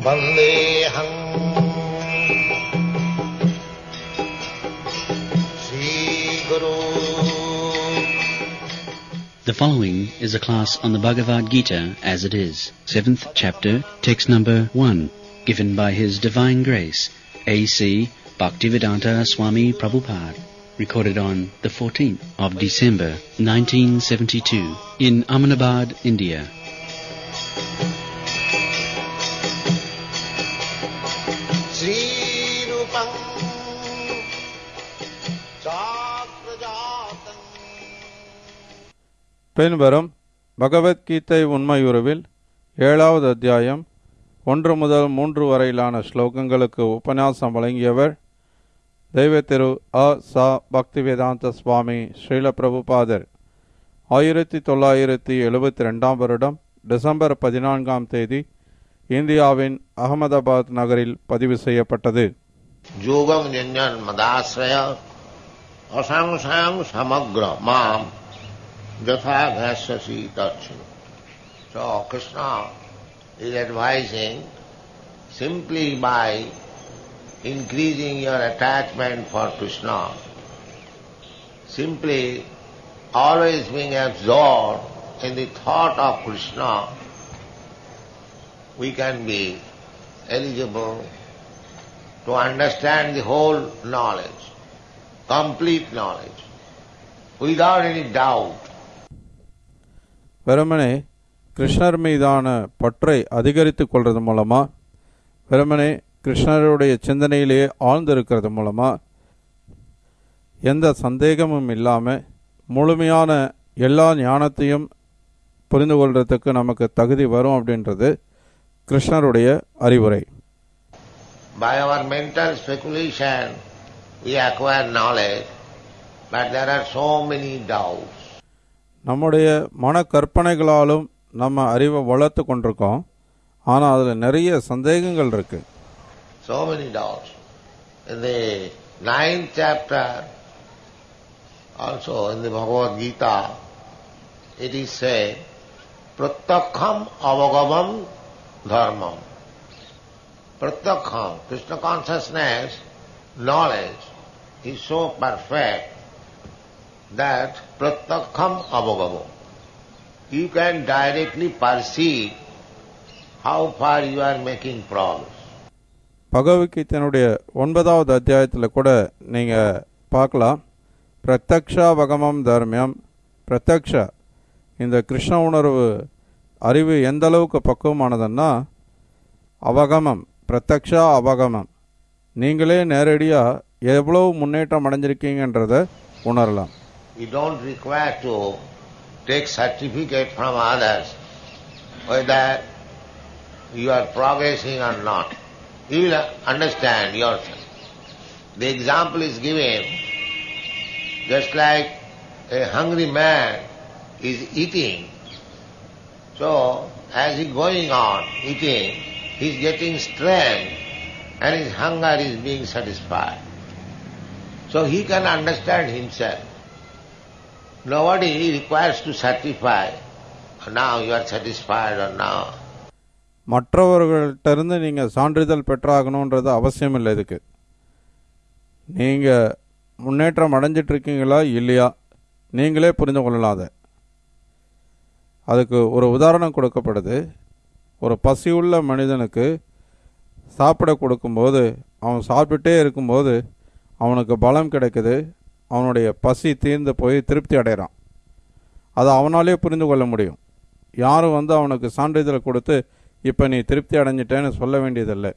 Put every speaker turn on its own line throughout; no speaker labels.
वन्देऽहम् श्रीगुरु
The following is a class on the Bhagavad Gita as it is, seventh chapter, text number one, given by His Divine Grace, A.C. Bhaktivedanta Swami Prabhupada, recorded on the 14th of December 1972 in Ahmedabad, India.
श्रीरूपम् चाप्रजातम्
பின்வரும் பகவத்கீதை உண்மையுறவில் ஏழாவது அத்தியாயம் ஒன்று முதல் மூன்று வரையிலான ஸ்லோகங்களுக்கு உபன்யாசம் வழங்கியவர் தெய்வ திரு அ ச பக்திவேதாந்த சுவாமி ஸ்ரீல பிரபுபாதர் ஆயிரத்தி தொள்ளாயிரத்தி எழுபத்தி ரெண்டாம் வருடம் டிசம்பர் பதினான்காம் தேதி இந்தியாவின் அகமதாபாத் நகரில் பதிவு செய்யப்பட்டது
योगम् युञ्जन् मदाश्रय असंशयम् समग्र माम् यथा भाष्यसि तच्छृणु So Krishna is advising simply by increasing your attachment for Krishna, simply always being absorbed in the thought of Krishna, we can be eligible to understand the whole knowledge, complete knowledge, without any doubt.
வெறுமனே கிருஷ்ணர் மீதான பற்றை அதிகரித்துக் கொள்றது மூலமா வெறுமனே கிருஷ்ணருடைய சிந்தனையிலேயே ஆழ்ந்திருக்கிறது மூலமா எந்த சந்தேகமும் இல்லாமல் முழுமையான எல்லா ஞானத்தையும் புரிந்து கொள்றதுக்கு நமக்கு தகுதி வரும் அப்படின்றது கிருஷ்ணருடைய அறிவுரை
By our mental speculation, we acquire knowledge, but there are so many doubts.
நம்முடைய மன கற்பனைகளாலும் நம்ம அறிவை வளர்த்து கொண்டிருக்கோம் ஆனால் அதில் நிறைய சந்தேகங்கள் இருக்கு
So many doubts. In the ninth chapter, also in the Bhagavad Gita, it is said, Pratyakham avagavam dharmam. Pratyakham, Krishna consciousness, knowledge is so perfect that Pratyakham avagavam. You can directly perceive how far you are making progress.
பகவத்கீதையினுடைய ஒன்பதாவது அத்தியாயத்தில் கூட நீங்கள் பார்க்கலாம் பிரத்யக்ஷா வகமம் தர்மியம் பிரத்யக்ஷ இந்த கிருஷ்ண உணர்வு அறிவு எந்த அளவுக்கு பக்குவமானதுன்னா அவகமம் பிரத்யக்ஷா அவகமம் நீங்களே நேரடியாக எவ்வளவு முன்னேற்றம் அடைஞ்சிருக்கீங்கன்றதை உணரலாம்
You don't require to take certificate from others whether you are progressing or not. You will understand yourself. The example is given just like a hungry man is eating. So, as he going on eating, he is getting strength and his hunger is being satisfied. So he can understand himself. Nobody requires to certify, now you are satisfied or now.
மற்றவர்கள்ட்ட இருந்து நீங்கள் சான்றிதழ் பெற்றாகணுன்றது அவசியம் இல்லை இதுக்கு நீங்கள் முன்னேற்றம் அடைஞ்சிட்டு இருக்கீங்களா இல்லையா நீங்களே புரிந்து கொள்ளலாம் அதை அதுக்கு ஒரு உதாரணம் கொடுக்கப்படுது ஒரு பசியுள்ள மனிதனுக்கு சாப்பிட கொடுக்கும்போது அவன் சாப்பிட்டுட்டே இருக்கும்போது அவனுக்கு பலம் கிடைக்குது அவனுடைய பசி தீர்ந்து போய் திருப்தி அடைகிறான் அதை அவனாலே புரிந்து கொள்ள முடியும் யாரும் வந்து அவனுக்கு சான்றிதழ் கொடுத்து இப்போ நீ திருப்தி அடைஞ்சிட்டேன்னு சொல்ல வேண்டியதில்லை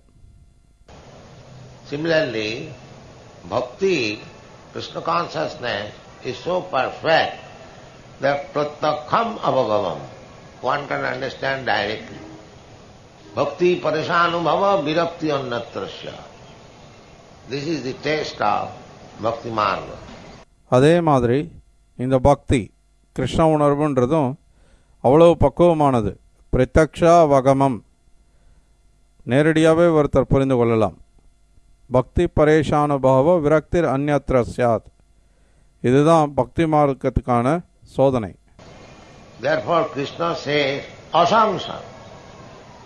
Similarly, bhakti, Krishna consciousness is so perfect that pratyakham avagavam, one can understand directly. Bhakti parishanubhava virakti annatrasya. This is the taste of bhakti marga.
அதே மாதிரி இந்த பக்தி கிருஷ்ண உணர்வுன்றதும் அவ்வளவு பக்குவமானது பிரத்யக்ஷா வகமம் நேரடியாகவே ஒருத்தர் புரிந்து கொள்ளலாம் பக்தி பரேஷானுபாவ விரக்திர் அந்நத்திர சியாத் இதுதான் பக்தி மார்க்கத்துக்கான சோதனை
Therefore Krishna says asamsam.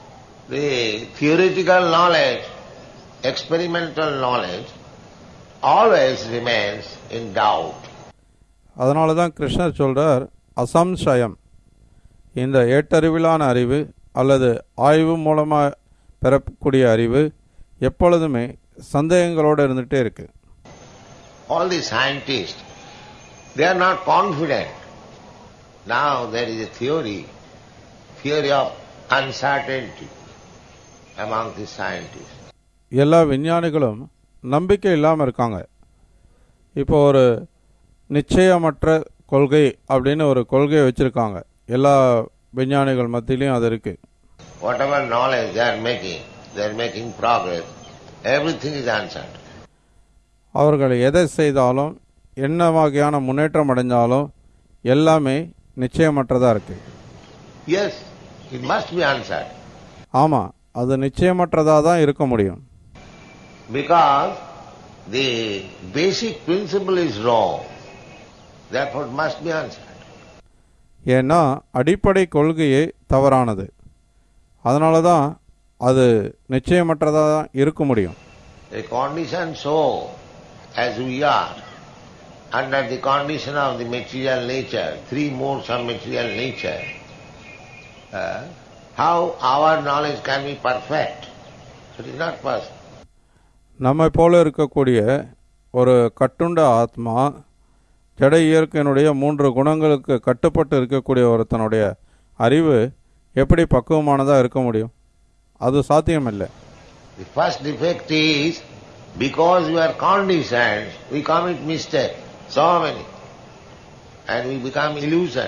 the theoretical knowledge, experimental knowledge, always remains in doubt.
அதனால தான் கிருஷ்ணர் சொல்றார் அசம்சயம் இந்த ஏட்டறிவிலான அறிவு அல்லது ஆய்வு மூலமாக பெறக்கூடிய அறிவு எப்பொழுதுமே சந்தேகங்களோடு இருந்துகிட்டே இருக்கு
All the scientists, they are not confident. Now there is a theory, theory of uncertainty among the scientists.
எல்லா விஞ்ஞானிகளும் நம்பிக்கை இல்லாமல் இருக்காங்க இப்போ ஒரு நிச்சயமற்ற கொள்கை அப்படின்னு ஒரு கொள்கையை வச்சுருக்காங்க எல்லா விஞ்ஞானிகள் மத்தியிலையும் அது இருக்குது
Whatever knowledge they are making, they are making progress. Everything is uncertain.
அவர்கள் எதை செய்தாலும் என்ன வகையான முன்னேற்றம் அடைஞ்சாலும் எல்லாமே நிச்சயமற்றதாக இருக்குது
Yes, it must be uncertain.
ஆமாம் அது நிச்சயமற்றதாக தான் இருக்க முடியும்
Because the basic principle is wrong. Therefore it must be uncertain.
ஏன்னா அடிப்படை கொள்கையே தவறானது அதனால தான் அது நிச்சயமற்றதாக தான் இருக்க முடியும்
A conditioned soul, as we are, under the condition of the material nature, three modes of material nature, uh, how our knowledge can be perfect? It is not possible.
நம்மை போல இருக்கக்கூடிய ஒரு கட்டுண்ட ஆத்மா ஜட இயற்கையினுடைய மூன்று குணங்களுக்கு கட்டுப்பட்டு இருக்கக்கூடிய ஒருத்தனுடைய அறிவு எப்படி பக்குவமானதாக இருக்க முடியும் அது சாத்தியமில்லை
The first defect is because we are conditioned, we commit mistake, so many, and we become illusion.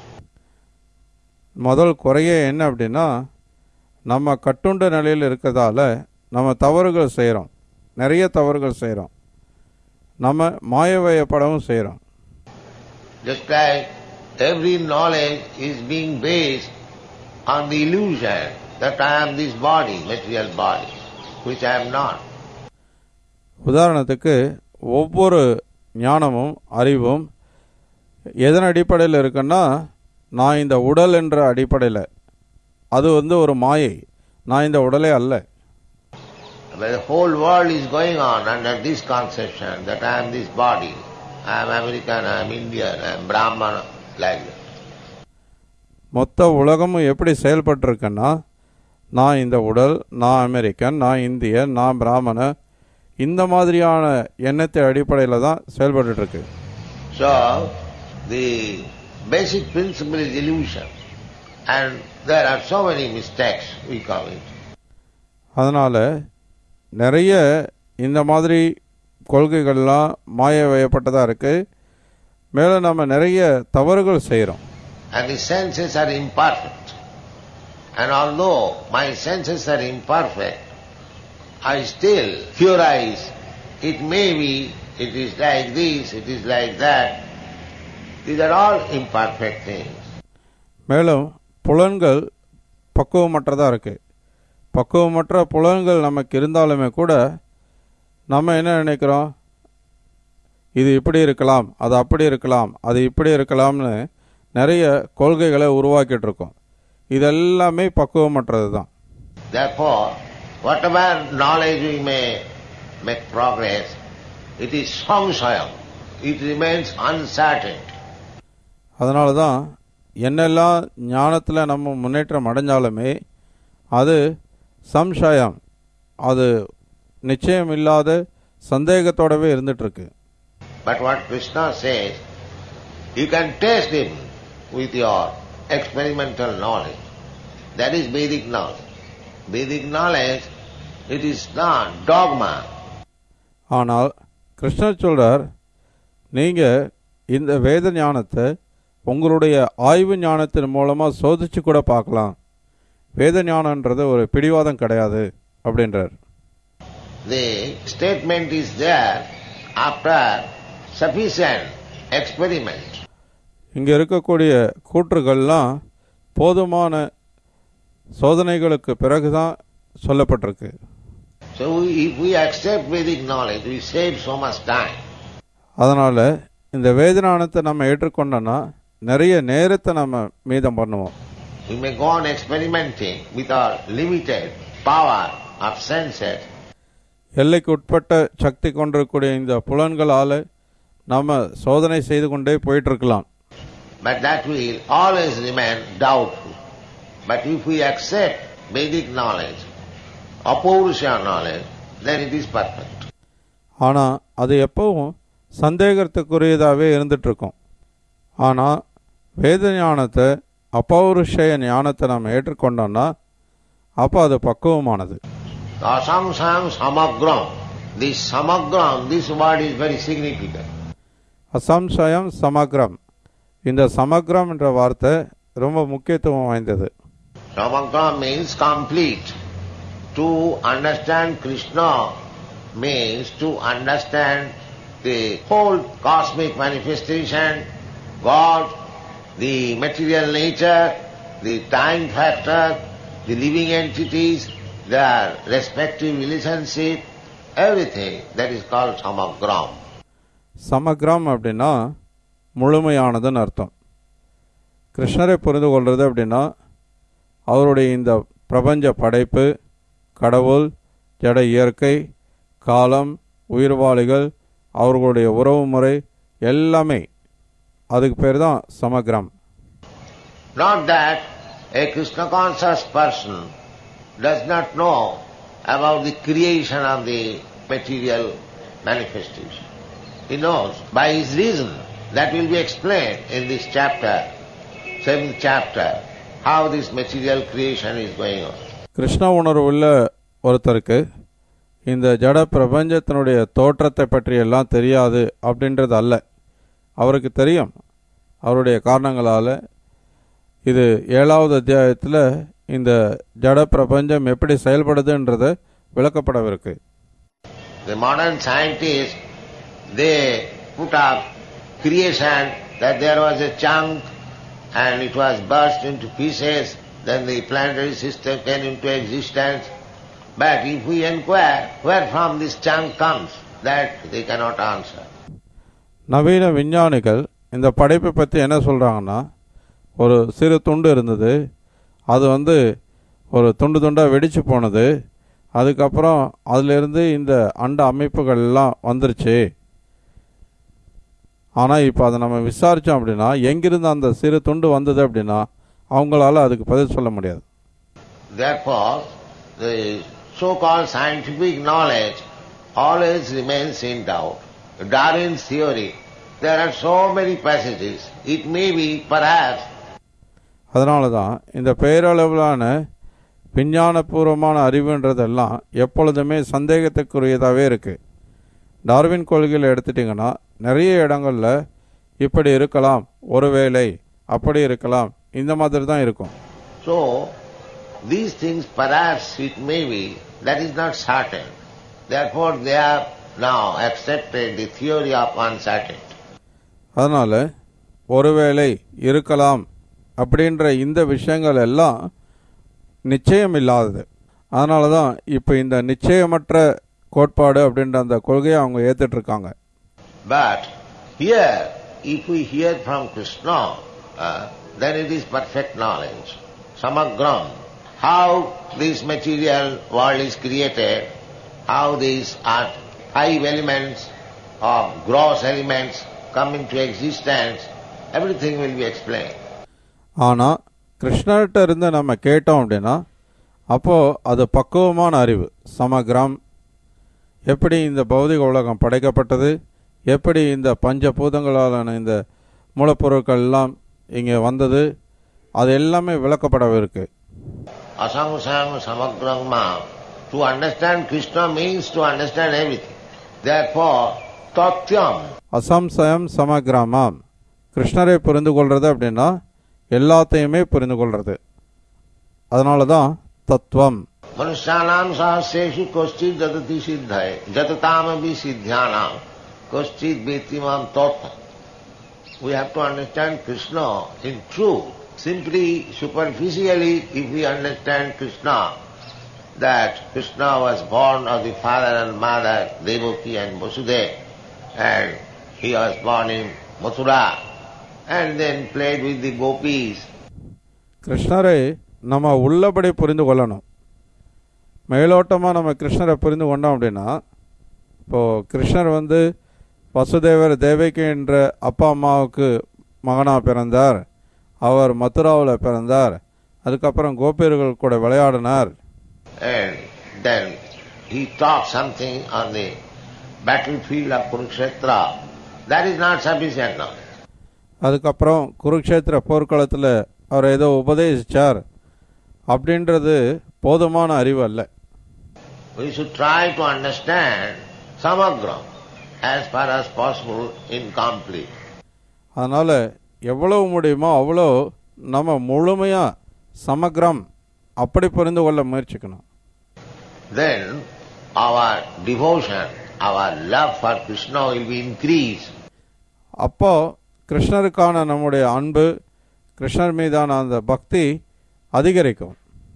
முதல் குறையே என்ன அப்படின்னா நம்ம கட்டுண்ட நிலையில் இருக்கிறதால நம்ம தவறுகள் செய்கிறோம் நிறைய தவறுகள் செய்கிறோம் நம்ம மாயவயப்படவும் செய்கிறோம்
Just like every knowledge is being based on the illusion that I am this body, material body, which I am not.
உதாரணத்துக்கு ஒவ்வொரு ஞானமும் அறிவும் எதன் அடிப்படையில் இருக்குன்னா நான் இந்த உடல் என்ற அடிப்படையில் அது வந்து ஒரு மாயை நான் இந்த உடலே அல்ல
But the whole world is going on under this conception that I am this body, I am American, I am Indian, I am Brahman, like that.
மொத்த உலகமும் எப்படி செயல்பட்டிருக்குன்னா நான் இந்த உடல் நான் அமெரிக்கன் நான் இந்தியன் நான் பிராமண இந்த மாதிரியான எண்ணத்தை அடிப்படையில் தான் செயல்பட்டுட்டு இருக்கு
So, the basic principle is illusion. And there are so many mistakes we commit.
அதனால் நிறைய இந்த மாதிரி கொள்கைகள்லாம் மாய வயப்பட்டதாக இருக்குது மேலே நம்ம நிறைய தவறுகள் செய்கிறோம்
And the senses are imperfect. And although my senses are imperfect, I still theorize, it may be, it is like this, it is like that. These are all imperfect things.
மேலும் புலன்கள் பக்குவமற்றதாக இருக்குது பக்குவமற்ற புலன்கள் நமக்கு இருந்தாலுமே கூட நம்ம என்ன நினைக்கிறோம் இது இப்படி இருக்கலாம் அது அப்படி இருக்கலாம் அது இப்படி இருக்கலாம்னு நிறைய கொள்கைகளை உருவாக்கிட்டு இருக்கோம் இதெல்லாமே பக்குவமற்றது தான்
Therefore, whatever knowledge we may make progress, it is samsayam. It remains uncertain.
அதனால தான் என்னெல்லாம் ஞானத்தில் நம்ம முன்னேற்றம் அடைஞ்சாலுமே அது சம்சயம் அது நிச்சயம் இல்லாத சந்தேகத்தோடவே இருந்துகிட்ருக்கு
But what Krishna says, you can test him with your experimental knowledge. That is Vedic knowledge. Vedic knowledge, it is not dogma.
ஆனால் கிருஷ்ணர் சொல்றார் நீங்கள் இந்த வேத ஞானத்தை உங்களுடைய ஆய்வு ஞானத்தின் மூலமாக சோதிச்சு கூட பார்க்கலாம் வேத ஞானன்றது ஒரு பிடிவாதம் கிடையாது அப்படின்றார்
The statement is there after sufficient experiment.
இங்கே இருக்கக்கூடிய கூற்றுகள்லாம் போதுமான சோதனைகளுக்கு பிறகுதான் சொல்லப்பட்டிருக்கு
So we, if we accept Vedic knowledge, we save so much time.
அதனால் இந்த வேத ஞானத்தை நம்ம ஏற்றுக்கொண்டோன்னா நிறைய நேரத்தை நம்ம மீதம் பண்ணுவோம்
We may go on experimenting with our limited power of senses,
எல்லைக்கு உட்பட்ட சக்தி கொண்டிருக்கக்கூடிய இந்த புலன்களால் நம்ம சோதனை செய்து கொண்டே போயிட்டு இருக்கலாம்
but that will always remain doubtful. But if we accept Vedic knowledge, Apaurusha knowledge, then it is perfect.
ஆனால் அது எப்பவும் சந்தேகத்துக்குரியதாகவே இருந்துட்டு இருக்கும் ஆனால் வேத ஞானத்தை அப்பௌருஷய ஞானத்தை நம்ம ஏற்றுக்கொண்டோம்னா அப்போ அது பக்குவமானது
Asamsam samagram. This samagram, this word is very significant.
அசம்சயம் சமக்ரம் இந்த சமக்ரம் என்ற வார்த்தை ரொம்ப முக்கியத்துவம் வாய்ந்தது
Samagram means complete. To understand Krishna means to understand the whole cosmic manifestation, God, the material nature, the time factor, the living entities, their respective relationship, everything that is called samagram.
சமக்ரம் அப்படின்னா முழுமையானதுன்னு அர்த்தம் கிருஷ்ணரை புரிந்து கொள்வது அப்படின்னா அவருடைய இந்த பிரபஞ்ச படைப்பு கடவுள் ஜட இயற்கை காலம் உயிர்வாளிகள் அவர்களுடைய உறவு முறை எல்லாமே அதுக்கு பேர் தான் சமக்ரம்
Not that a Krishna conscious person does not know about the creation of the material manifestation. He knows by his reason. That will be explained in this chapter, seventh chapter, how this material creation is going on.
Krishna உணர்வுள்ள ஒருத்தருக்கு இந்த ஜட பிரபஞ்சத்தினுடைய தோற்றத்தை பற்றி எல்லாம் தெரியாது அப்படின்றது அல்ல அவருக்கு தெரியும் அவருடைய காரணங்களால் இது ஏழாவது அத்தியாயத்தில் இந்த ஜட பிரபஞ்சம் எப்படி செயல்படுதுன்றது விளக்கப்படவிருக்கு
The modern scientists, they put up creation that there was a chunk and it was burst into pieces, then the planetary system came into existence. But if we inquire where from this chunk comes, that they cannot answer.
நவீன விஞ்ஞானிகள் இந்த படைப்பை பற்றி என்ன சொல்கிறாங்கன்னா ஒரு சிறு துண்டு இருந்தது அது வந்து ஒரு துண்டு துண்டாக வெடிச்சு போனது அதுக்கப்புறம் அதிலிருந்து இந்த அண்ட அமைப்புகள் எல்லாம் வந்துருச்சு ஆனால் இப்போ அதை நம்ம விசாரித்தோம் அப்படின்னா எங்கிருந்து அந்த சிறு துண்டு வந்தது அப்படின்னா அவங்களால அதுக்கு பதில் சொல்ல முடியாது
Therefore, the so-called scientific knowledge always remains in doubt. Darwin's theory, there are so many passages, it may be perhaps
அதனால தான் இந்த பெயரளவிலான விஞ்ஞானபூர்வமான அறிவுன்றதெல்லாம் எப்பொழுதுமே சந்தேகத்துக்குரியதாகவே இருக்குது டார்வின் கொள்கையில் எடுத்துட்டிங்கன்னா நிறைய இடங்களில் இப்படி இருக்கலாம் ஒருவேளை அப்படி இருக்கலாம் இந்த மாதிரி தான் இருக்கும்
So, these things perhaps it may be, that is not certain. Therefore, they have now accepted the theory of uncertainty.
அதனால் ஒருவேளை இருக்கலாம் அப்படின்ற இந்த விஷயங்கள் எல்லாம் நிச்சயம் இல்லாதது அதனால தான் இப்போ இந்த நிச்சயமற்ற கோட்பாடு அப்படின்ற அந்த கொள்கையை அவங்க ஏத்துட்டு இருக்காங்க
But here, if we hear from Krishna, uh, then it is perfect knowledge. Samagram. How this material world is created, how these are five elements or gross elements come into existence, everything will be explained.
ஆனால் கிருஷ்ணர்கிட்ட இருந்து நம்ம கேட்டோம் அப்படின்னா அப்போது அது பக்குவமான அறிவு சமகிரம் எப்படி இந்த பௌதிக உலகம் படைக்கப்பட்டது எப்படி இந்த பஞ்சபூதங்களாலான இந்த மூலப்பொருட்கள் எல்லாம் இங்கே வந்தது அது எல்லாமே விளக்கப்படவிருக்கு
Asamsam samagram mam. To understand Krishna means to understand everything. Therefore, tatyam,
அசம்சயம் சமகிராமம் கிருஷ்ணரை புரிந்து கொள்றது அப்படின்னா எல்லாத்தையுமே புரிந்து கொள்றது அதனால தான் தத்துவம்
मनुष्याणाम सहस्रेषु कश्चित जतति सिद्धय जतताम भी सिद्ध्यानाम कश्चित वेतिमाम तत्व We have to understand Krishna in truth. Simply, superficially, if we understand Krishna, that Krishna was born of the father and mother, Devaki and Vasudeva, and he was born in Mathura, and then played with the gopis,
கிருஷ்ணரை நம்ம உள்ளபடி புரிந்து கொள்ளணும் மேலோட்டமாக நம்ம கிருஷ்ணரை புரிந்து கொண்டோம் அப்படின்னா இப்போது கிருஷ்ணர் வந்து வசுதேவர் தேவகி என்ற அப்பா அம்மாவுக்கு மகனாக பிறந்தார் அவர் மதுராவில் பிறந்தார் அதுக்கப்புறம் கோபியர்கள் கூட விளையாடினார்
And then he talked something on the battlefield of Kurukshetra. That is not sufficient now.
அதுக்கப்புறம் குருக்ஷேத்திர போர்க்களத்தில் அவர் ஏதோ உபதேசிச்சார் அப்படின்றது போதுமான அறிவு அல்ல
We should try to understand Samagra as far as possible in complete.
அதனால் எவ்வளவு முடியுமோ அவ்வளோ நம்ம முழுமையாக சமக்ரம் அப்படி புரிந்து கொள்ள முயற்சிக்கணும்
Then our devotion, our love for Krishna will be increased.
அப்போ கிருஷ்ணருக்கான நம்முடைய அன்பு கிருஷ்ணர் மீதான அந்த பக்தி அதிகரிக்கும்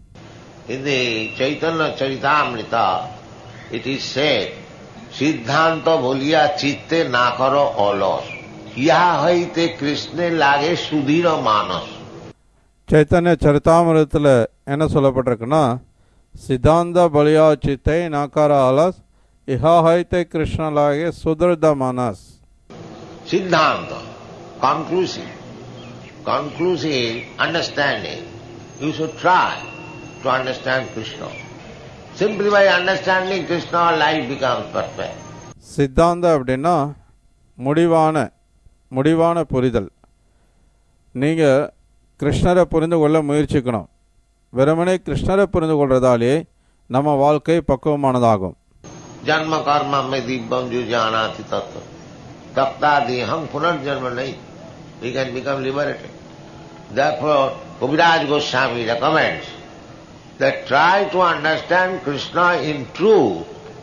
In the Chaitanya Charitamrita, it is said, সিদ্ধান্ত বলিয়া চিত্তে না করো অলস ইহা হইতে কৃষ্ণের লাগে সুধীর মানস
சைத்தன்ய சரிதாமிரத்தில் என்ன சொல்லப்பட்டிருக்குன்னா சித்தாந்த பலியா சித்தை நாக்கார அலஸ் இஹா ஹைத்தை கிருஷ்ணலாகிய சுதிருத மனஸ்
সিদ্ধান্ত conclusive conclusive understanding you should try to understand krishna simply by understanding krishna life becomes perfect
சித்தாந்த அப்படின்னா முடிவான முடிவான புரிதல் நீங்கள் கிருஷ்ணரை புரிந்து கொள்ள முயற்சிக்கணும் வெறுமனே கிருஷ்ணரை புரிந்து கொள்றதாலே நம்ம வாழ்க்கை பக்குவமானதாகும்
जन्म कर्म में दिव्यम जो जाना थी तत्व तप्ता देहम पुनर्जन्म नहीं we can become liberated therefore Kaviraj Goswami recommends that try to understand Krishna in truth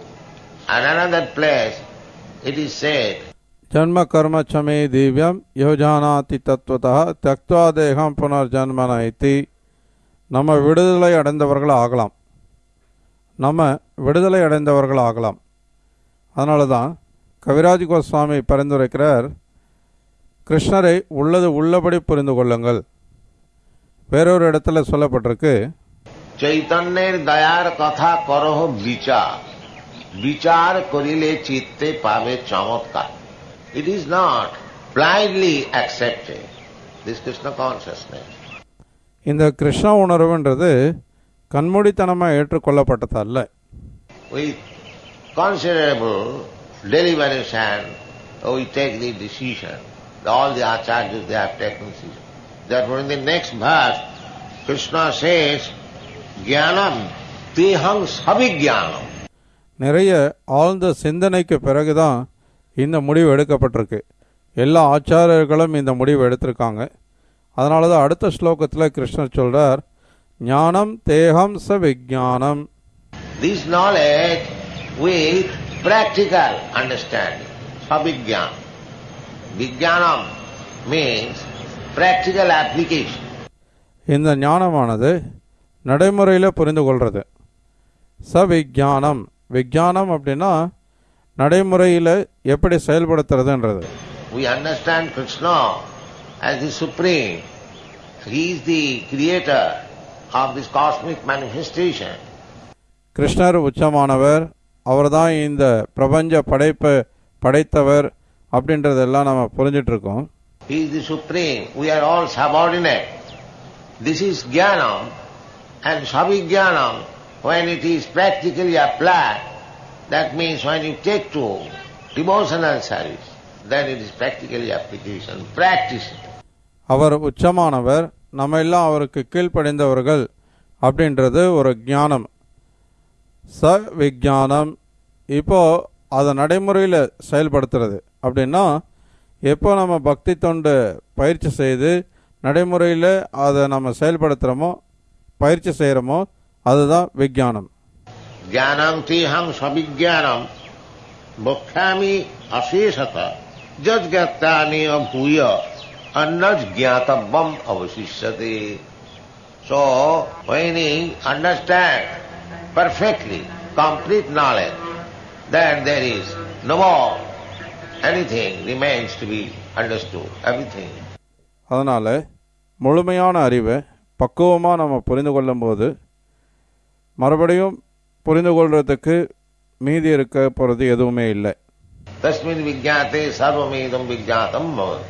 and another place it is said
ஜன்ம கர்ம சமே திவ்யம் யோஜானாதி தத்துவதா தக்துவா தேகம் புனர்ஜன்மன இத்தி நம்ம விடுதலை அடைந்தவர்கள் ஆகலாம் நம்ம விடுதலை அடைந்தவர்கள் ஆகலாம் அதனால தான் கவிராஜ் கோஸ்வாமி பரிந்துரைக்கிறார் கிருஷ்ணரை உள்ளது உள்ளபடி புரிந்து கொள்ளுங்கள் வேறொரு இடத்துல சொல்லப்பட்டிருக்கு
চৈতন্যের দয়ার কথা করহ বিচার বিচার করিলে চিত্তে পাবে চমৎকার it is not blindly accepted this Krishna consciousness
இந்த கிருஷ்ண உணர்வுன்றது கண்மூடித்தனமாக ஏற்றுக்கொள்ளப்பட்டதல்ல
with considerable deliberation we take the decision all the acharyas they have taken decision therefore in the next verse krishna says jnanam teham sabhijnanam
நிறைய ஆழ்ந்த சிந்தனைக்கு பிறகுதான் இந்த முடிவு எடுக்கப்பட்டிருக்கு எல்லா ஆச்சாரியர்களும் இந்த முடிவு எடுத்திருக்காங்க அதனால தான் அடுத்த ஸ்லோகத்தில் கிருஷ்ணர் சொல்றார் ஞானம் தேகம் ச விஜானம்
This knowledge with practical understanding, sabhijnana. Vijnanam means practical application.
இந்த ஞானமானது நடைமுறையில் புரிந்து கொள்றது ச விஜானம் விஜானம் அப்படின்னா நடைமுறையில் எப்படி செயல்படுத்துறதுன்றது
We understand Krishna as the Supreme. He is the creator of this cosmic manifestation.
கிருஷ்ணர் உச்சமானவர் அவர்தான் இந்த பிரபஞ்ச படைப்பை படைத்தவர் அப்படின்றதெல்லாம் நம்ம புரிஞ்சிட்டு இருக்கோம்
He is the Supreme. We are all subordinate. This is Jnanam and Sabhijnanam. When it is practically applied, that means when you take to devotional service, then it is practically application, practice.
அவர் உச்சமானவர் நம்ம எல்லாம் அவருக்கு கீழ்ப்படைந்தவர்கள் அப்படின்றது ஒரு ஞானம் ச விஜானம் இப்போ அதை நடைமுறையில் செயல்படுத்துறது அப்படின்னா எப்போ நம்ம பக்தி தொண்டு பயிற்சி செய்து நடைமுறையில் அதை நம்ம செயல்படுத்துகிறோமோ பயிற்சி செய்கிறோமோ அதுதான் விஜானம்
Jnanam tiham sabhijnanam bhakhyami asesata jajgatani abhuya annaj jnatavam avasishyate. So, when he understand perfectly, complete knowledge, then there is no more anything remains to be understood, everything.
அதனால் முழுமையான அறிவை பக்குவமாக நம்ம புரிந்து கொள்ளும்போது மறுபடியும் புரிந்து கொள்றதுக்கு மீதி இருக்க போகிறது எதுவுமே இல்லை
तस्मिन् विज्ञाते सर्वमेदं विज्ञातं भवति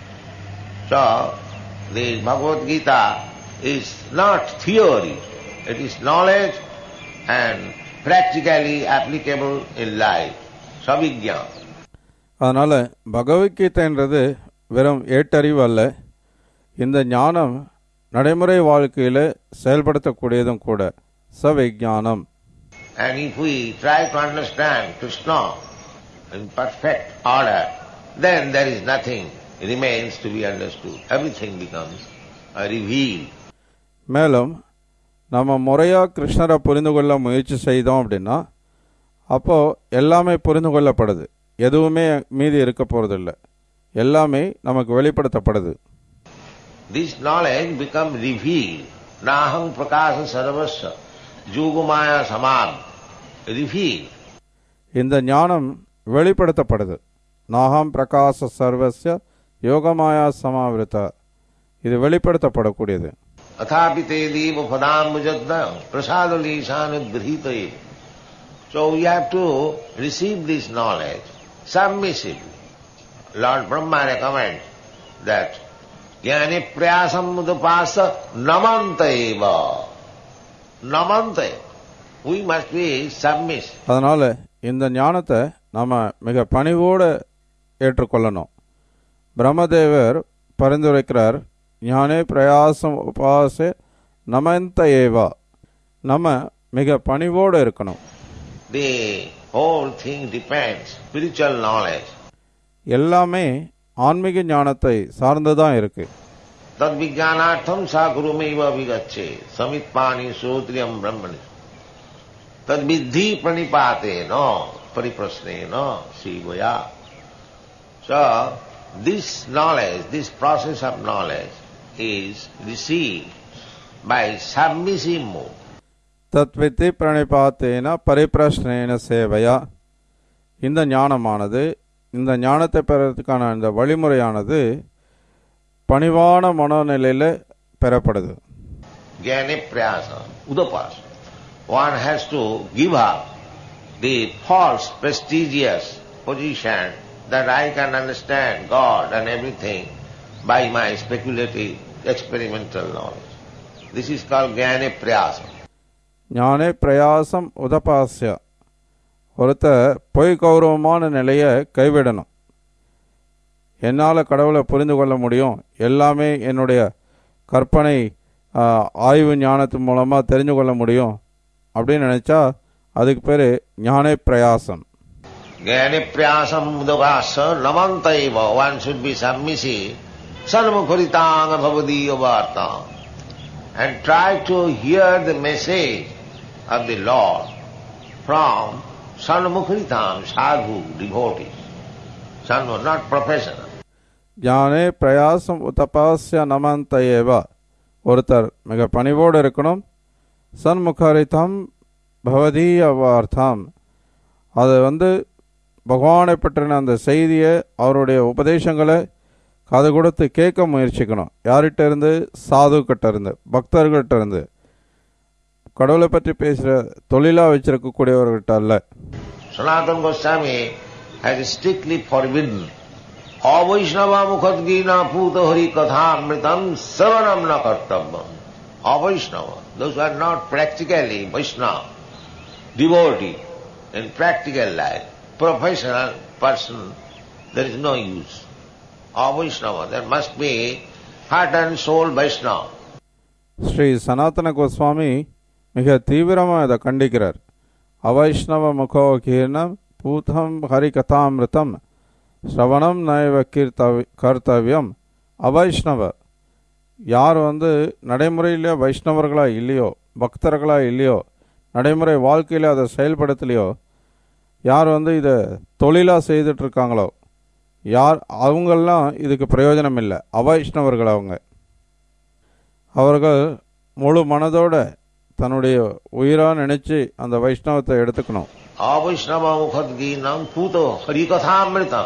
So, the Bhagavad Gita is not theory, it is knowledge and practically applicable in life. Savigyan.
அதனால் பகவத்கீதைன்றது வெறும் ஏட்டறிவு அல்ல இந்த ஞானம் நடைமுறை வாழ்க்கையில் செயல்படுத்தக்கூடியதும் கூட சவிஞானம்
And if we try to understand Krishna in perfect order, then there is nothing remains to be understood. Everything becomes a revealed.
மேலும் நம்ம முறையாக கிருஷ்ணரை புரிந்து கொள்ள முயற்சி செய்தோம் அப்படின்னா அப்போது எல்லாமே புரிந்து கொள்ளப்படுது எதுவுமே மீதி இருக்க போகிறதில்ல எல்லாமே நமக்கு வெளிப்படுத்தப்படுது
This knowledge becomes revealed. Naham prakasa sarvasya jugumaya samad. Revealed.
இந்த ஞானம் வெளிப்படுத்தப்படுது நாகம் பிரகாச சர்வஸ்ய யோகமாயா சமாவிருத்த இது வெளிப்படுத்தப்படக்கூடியது
Athapi te deva padambujadna prasadalishanugrhita So we have to receive this knowledge submissively. Lord Brahma recommends that jnani prayasam udapasa namanta eva. Namanta. We must be submissive.
அதனால் இந்த ஞானத்தை நம்ம மிக பணிவோடு ஏற்றுக்கொள்ளணும் பிரம்மதேவர் பரிந்துரைக்கிறார் ஞானே பிரயாசம் உபாச நமந்த ஏவா நம்ம மிக பணிவோடு இருக்கணும்
The whole thing depends, spiritual knowledge.
எல்லாமே ஆன்மீக ஞானத்தை சார்ந்து தான் இருக்கு
Tad vijnanartham sa gurumeva vigache samitpani sotriyam brahmani. Tad vidhi pranipate no pariprasne no sivaya. So, this knowledge, this process of knowledge is received by submissive mood.
தத்வித்தி பிரணிபாத்தேன பரிப்பிரஷ்னேன சேவையா இந்த ஞானமானது இந்த ஞானத்தை பெறறதுக்கான இந்த வழிமுறையானது பணிவான மனநிலையில் பெறப்படுது
Jnani prayasa, udapas. One has to give up the false, prestigious position that I can understand God and everything by my speculative, experimental knowledge. This is called jnani prayasa.
ஞானே பிரயாசம் உதபாசிய ஒருத்தர் பொய் கௌரவமான நிலையை கைவிடணும் என்னால் கடவுளை புரிந்து கொள்ள முடியும் எல்லாமே என்னுடைய கற்பனை ஆ, ஆய்வு ஞானத்து மூலமாக தெரிஞ்சு கொள்ள முடியும் அப்படின்னு நினச்சா அதுக்கு பேர் ஞானே பிரயாசம்
Jnani prayasam udavasa namantaiva. One should be submissive. Sarvakharitanga bhavadiya varta. And try to hear the message of the Lord from Sarvamukritam, sadhu, devotees. Sarva, not professional.
ஞானே பிரயாசம் உதபாசிய நமந்த ஏவ ஒருத்தர் மிக பணிவோடு இருக்கணும் சன்முகரிதம் பவதீய வார்த்தம் அது வந்து பகவானை பற்றின அந்த செய்தியை அவருடைய உபதேசங்களை காது கொடுத்து கேட்க முயற்சிக்கணும் யார்கிட்ட இருந்து சாதுக்கிட்ட இருந்து பக்தர்கள்ட்ட இருந்து கடவுளை பற்றி பேசுகிற தொழிலாக வச்சிருக்கக்கூடியவர்கிட்ட அல்ல
Sanatana Goswami has strictly forbidden Avaishnava Mukhadgina Puta Hari Kathamritam Savanam na kartavyam. Avaishnava, those who are not practically Vaishnava, devotee in practical life, professional person, there is no use. Avaishnava, there must be heart and soul Vaishnava.
Sri சனாதன கோஸ்வாமி மிக தீவிரமாக இதை கண்டிக்கிறார் அவைஷ்ணவ முகோகீர்ணம் பூதம் ஹரிகதாமிருதம் ஸ்ரவணம் நைவ கீர்த்தவி கர்த்தவியம் அவைஷ்ணவ யார் வந்து நடைமுறையில் வைஷ்ணவர்களாக இல்லையோ பக்தர்களாக இல்லையோ நடைமுறை வாழ்க்கையில் அதை செயல்படுத்தலையோ யார் வந்து இதை தொழிலாக செய்துட்டு இருக்காங்களோ யார் அவங்கெல்லாம் இதுக்கு பிரயோஜனம் இல்லை அவைஷ்ணவர்கள் அவங்க அவர்கள் முழு மனதோட தன்னுடைய உயிராக நினைச்சு அந்த வைஷ்ணவத்தை எடுத்துக்கணும்
Avaishnava Mukhadginam Puto Harikathamrita.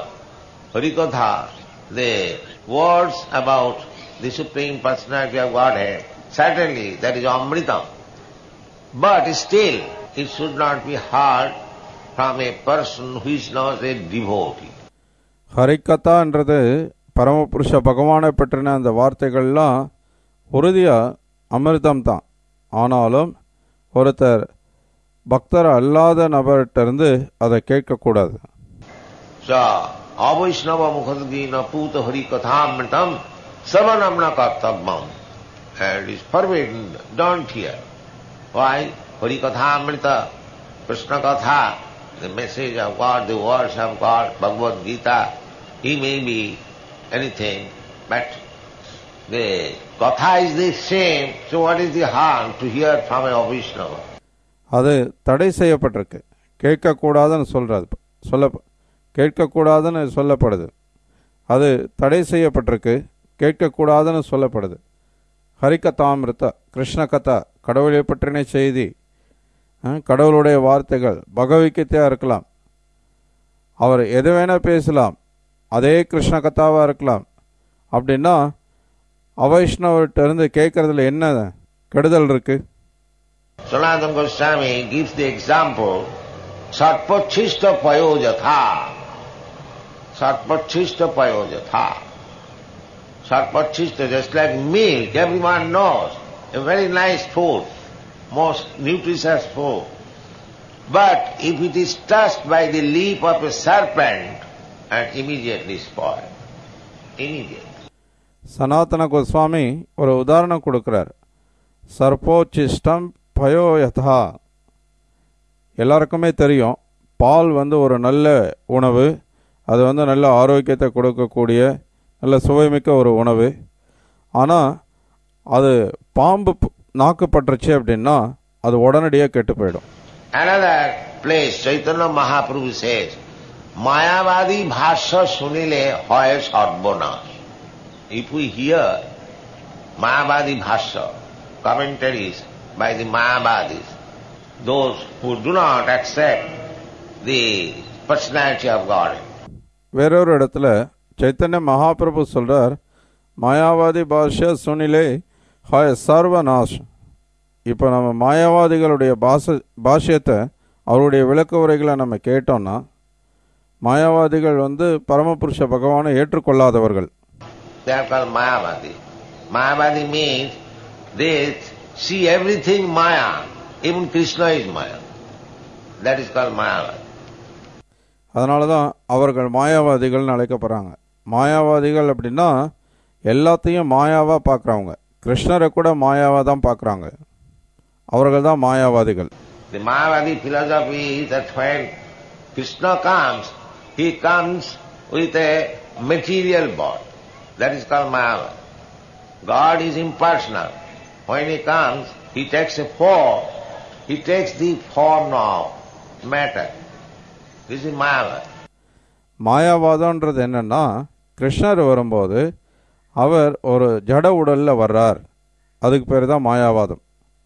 Harikatha, the words about the Supreme Personality of Godhead Certainly, that is Amritam. But still, it should not be heard from a person who is not a devotee.
ஹரிக்கத்தான்றது பரமபுருஷ பகவானை பற்றின அந்த வார்த்தைகள்லாம் உறுதியாக அமிர்தம் தான் ஆனாலும் ஒருத்தர் பக்தர் அல்லாத நபர்கிட்டருந்து அதை கேட்கக்கூடாது
So, avaishnava mukhadina puta hari kathamritam savanamna kartabam. And it is forbidden, don't hear. Why? Hari kathamrita, Krishna katha, the message of God, the words of God, Bhagavad Gita, he may be anything, but the katha is the same, so what is the harm to hear from a Vaishnava?
அது தடை செய்யப்பட்டிருக்கு கேட்கக்கூடாதுன்னு சொல்கிறது சொல்ல கேட்கக்கூடாதுன்னு சொல்லப்படுது அது தடை செய்யப்பட்டிருக்கு கேட்கக்கூடாதுன்னு சொல்லப்படுது ஹரிகதாமிருத்த கிருஷ்ண கதா கடவுளை பற்றின செய்தி அஹ், கடவுளுடைய வார்த்தைகள் பகவத்கீதையாக இருக்கலாம் அவர் எது வேணால் பேசலாம் அதே கிருஷ்ண கதாவாக இருக்கலாம் அப்படின்னா அவைஷ்ணவர்கிட்ட இருந்து கேட்கறதுல என்ன கெடுதல் இருக்குது
Sanatana Goswami gives the example, Satpachista payojatha. Satpachista payojatha. Satpachista, just like milk, everyone knows, a very nice food, most nutritious food. But if it is touched by the leaf of a serpent, and immediately spoiled. Immediately.
சனாதன கோஸ்வாமி ஒரு உதாரணம் கொடுக்கிறார் சர்போச்சிஷ்டம் பயோயதா எல்லாருக்குமே தெரியும் பால் வந்து ஒரு நல்ல உணவு அது வந்து நல்ல ஆரோக்கியத்தை கொடுக்கக்கூடிய நல்ல சுவைமிக்க ஒரு உணவு ஆனால் அது பாம்பு ப- நாக்கு பட்டுருச்சு அப்படின்னா அது உடனடியாக கெட்டு போயிடும்
Another place, Chaitanya Mahaprabhu says, Mayavadi bhasya sunile hoye sarvanash. If we hear Mayavadi bhasya, commentaries by the Mayavadis, those who do not accept the personality of God,
வேறொரு இடத்துல சைத்தன்ய மகாபிரபு சொல்றார் மாயாவாதி பாஷ்ய சுனிலே ஹாய சர்வநாஷ் இப்போ நம்ம மாயாவாதிகளுடைய பாஷ பாஷ்யத்தை அவருடைய விளக்க உரைகளை நம்ம கேட்டோம்னா மாயாவாதிகள் வந்து பரமபுருஷ பகவானை ஏற்றுக்கொள்ளாதவர்கள்
they are called Mayavadi. Mayavadi means they see everything Maya, even Krishna is Maya. That is called Mayavadi.
அதனால தான் அவர்கள் மாயாவாதிகள்னு அழைக்கப்படுறாங்க மாயாவாதிகள் அப்படின்னா எல்லாத்தையும் மாயாவாக பார்க்குறவங்க கிருஷ்ணரை கூட மாயாவாக தான் பார்க்குறாங்க அவர்கள் தான் மாயாவாதிகள்
The Mayavadi philosophy is that when Krishna comes, he comes with a material body. That is called Mayavadi. God is impersonal. When he comes, he takes a form. He takes the form of matter. This is Mayavadi.
மாயாவாதம்ன்றது என்னன்னா கிருஷ்ணர் வரும்போது அவர் ஒரு ஜட உடலில் வர்றார் அதுக்கு பேர் தான் மாயாவாதம்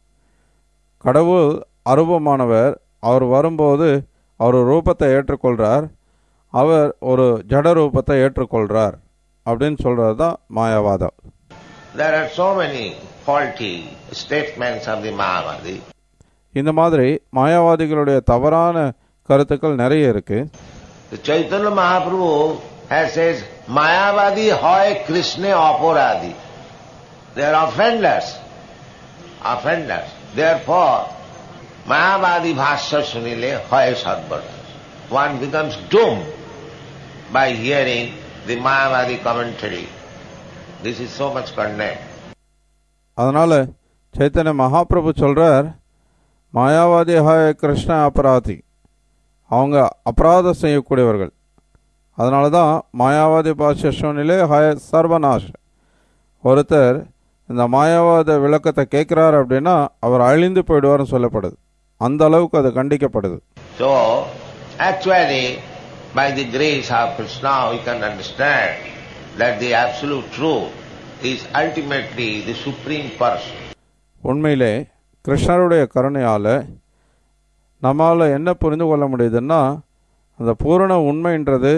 கடவுள் அரூபமானவர் அவர் வரும்போது அவர் ரூபத்தை ஏற்றுக்கொள்கிறார் அவர் ஒரு ஜட ரூபத்தை ஏற்றுக்கொள்கிறார் அப்படின்னு சொல்கிறது தான் மாயாவாதம்
There are so many faulty statements of the Mayavadi.
இந்த மாதிரி மாயாவாதிகளுடைய தவறான கருத்துக்கள் நிறைய இருக்குது
The Chaitanya Mahaprabhu has says, Mayavadi hoy Krishna aparadi. They are offenders. Offenders. Therefore, Mayavadi bhasya sunile hoy sadbara. One becomes doomed by hearing the Mayavadi commentary. This is so much condemned.
அதனால் சைத்தன்ய மகாபிரபு சொல்கிறார் மாயாவாதி ஹாய கிருஷ்ண அபராதி அவங்க அபராதம் செய்யக்கூடியவர்கள் அதனால தான் மாயாவாதி பாஷ்யனிலே ஹாய சர்வநாஷ் ஒருத்தர் இந்த மாயாவாத விளக்கத்தை கேட்குறாரு அப்படின்னா அவர் அழிந்து போயிடுவார்னு சொல்லப்படுது அந்த அளவுக்கு அது கண்டிக்கப்படுது
So, actually, by the grace of Krishna, we can understand that the absolute truth is ultimately the supreme person.
உண்மையிலே கிருஷ்ணருடைய கருணையால் நம்மால் என்ன புரிந்து கொள்ள முடியுதுன்னா அந்த பூரண உண்மைன்றது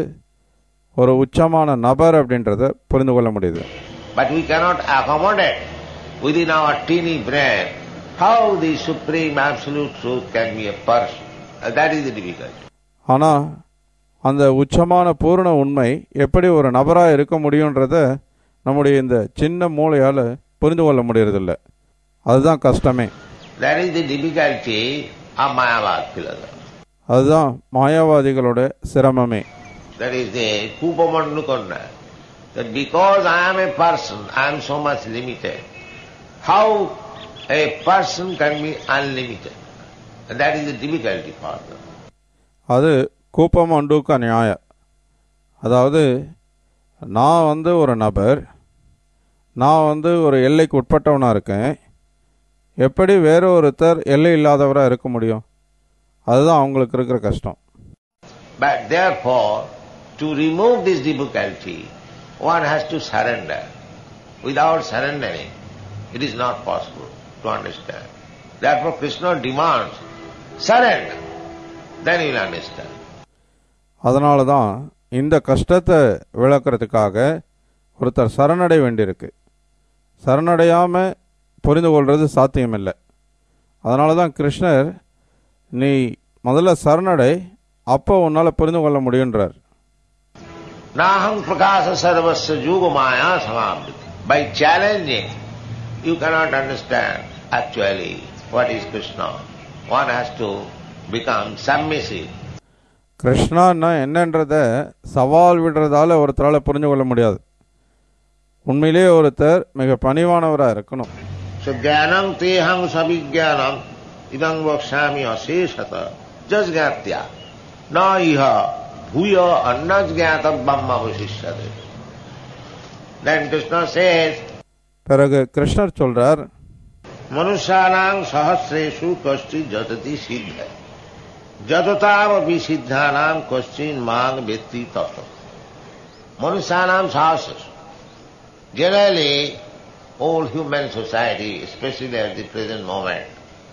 ஒரு உச்சமான நபர் அப்படின்றத புரிந்து கொள்ள முடியுது
But we cannot accommodate within our teeny brain, how the supreme absolute truth can be a person. Uh, That is the difficulty.
ஆனால் அந்த உச்சமான பூரண உண்மை எப்படி ஒரு நபராக இருக்க முடியுன்றத நம்முடைய இந்த சின்ன மூளையால் புரிந்து கொள்ள முடியறதில்ல அதுதான் கஷ்டமே
That is the difficulty of Mayavad philosophy.
அதுதான் மாயாவாதிகளோட சிரமமே
That is the Kupamandukonna. That because I am a person, I am so much limited. How a person can be unlimited? And that is the difficulty for them.
அது கூப்பம் அண்டூக்க நியாய அதாவது நான் வந்து ஒரு நபர் நான் வந்து ஒரு எல்லைக்கு உட்பட்டவனாக இருக்கேன் எப்படி வேற ஒருத்தர் எல்லை இல்லாதவராக இருக்க முடியும் அதுதான் அவங்களுக்கு இருக்கிற கஷ்டம்
But therefore, to remove this difficulty, one has to surrender. Without surrendering, it is not possible to understand. Therefore, Krishna demands surrender. Then you will understand.
அதனால தான் இந்த கஷ்டத்தை விளக்குறதுக்காக ஒருத்தர் சரணடை வேண்டியிருக்கு சரணடையாமல் புரிந்து கொள்வது சாத்தியமில்லை அதனால தான் கிருஷ்ணர் நீ முதல்ல சரணடை அப்போ உன்னால் புரிந்து கொள்ள முடியுன்றார்
Naham prakasa sarvasya yuga maya samaviti. By challenging, you cannot understand actually what is Krishna. One has to become submissive.
கிருஷ்ணான்னா என்னன்றத சவால் விடுறதால ஒருத்தரால் புரிந்து கொள்ள முடியாது உண்மையிலேயே ஒருத்தர் மிக பணிவானவராக இருக்கணும்
So jnanam teham savijnanam idam vakshami aseshata jasgatya na iha bhuya annajgata brahma vasishyate. Then Krishna says,
பிறகு கிருஷ்ணர் சொல்றார்
मनुष्याणां सहस्रेषु कश्चित् जतति सिद्ध जततामपि सिद्धानां कश्चिन् मां वेत्ति तत्त्वम् मनुष्याणां सहस्रेषु Generally, all human society, especially at the present moment,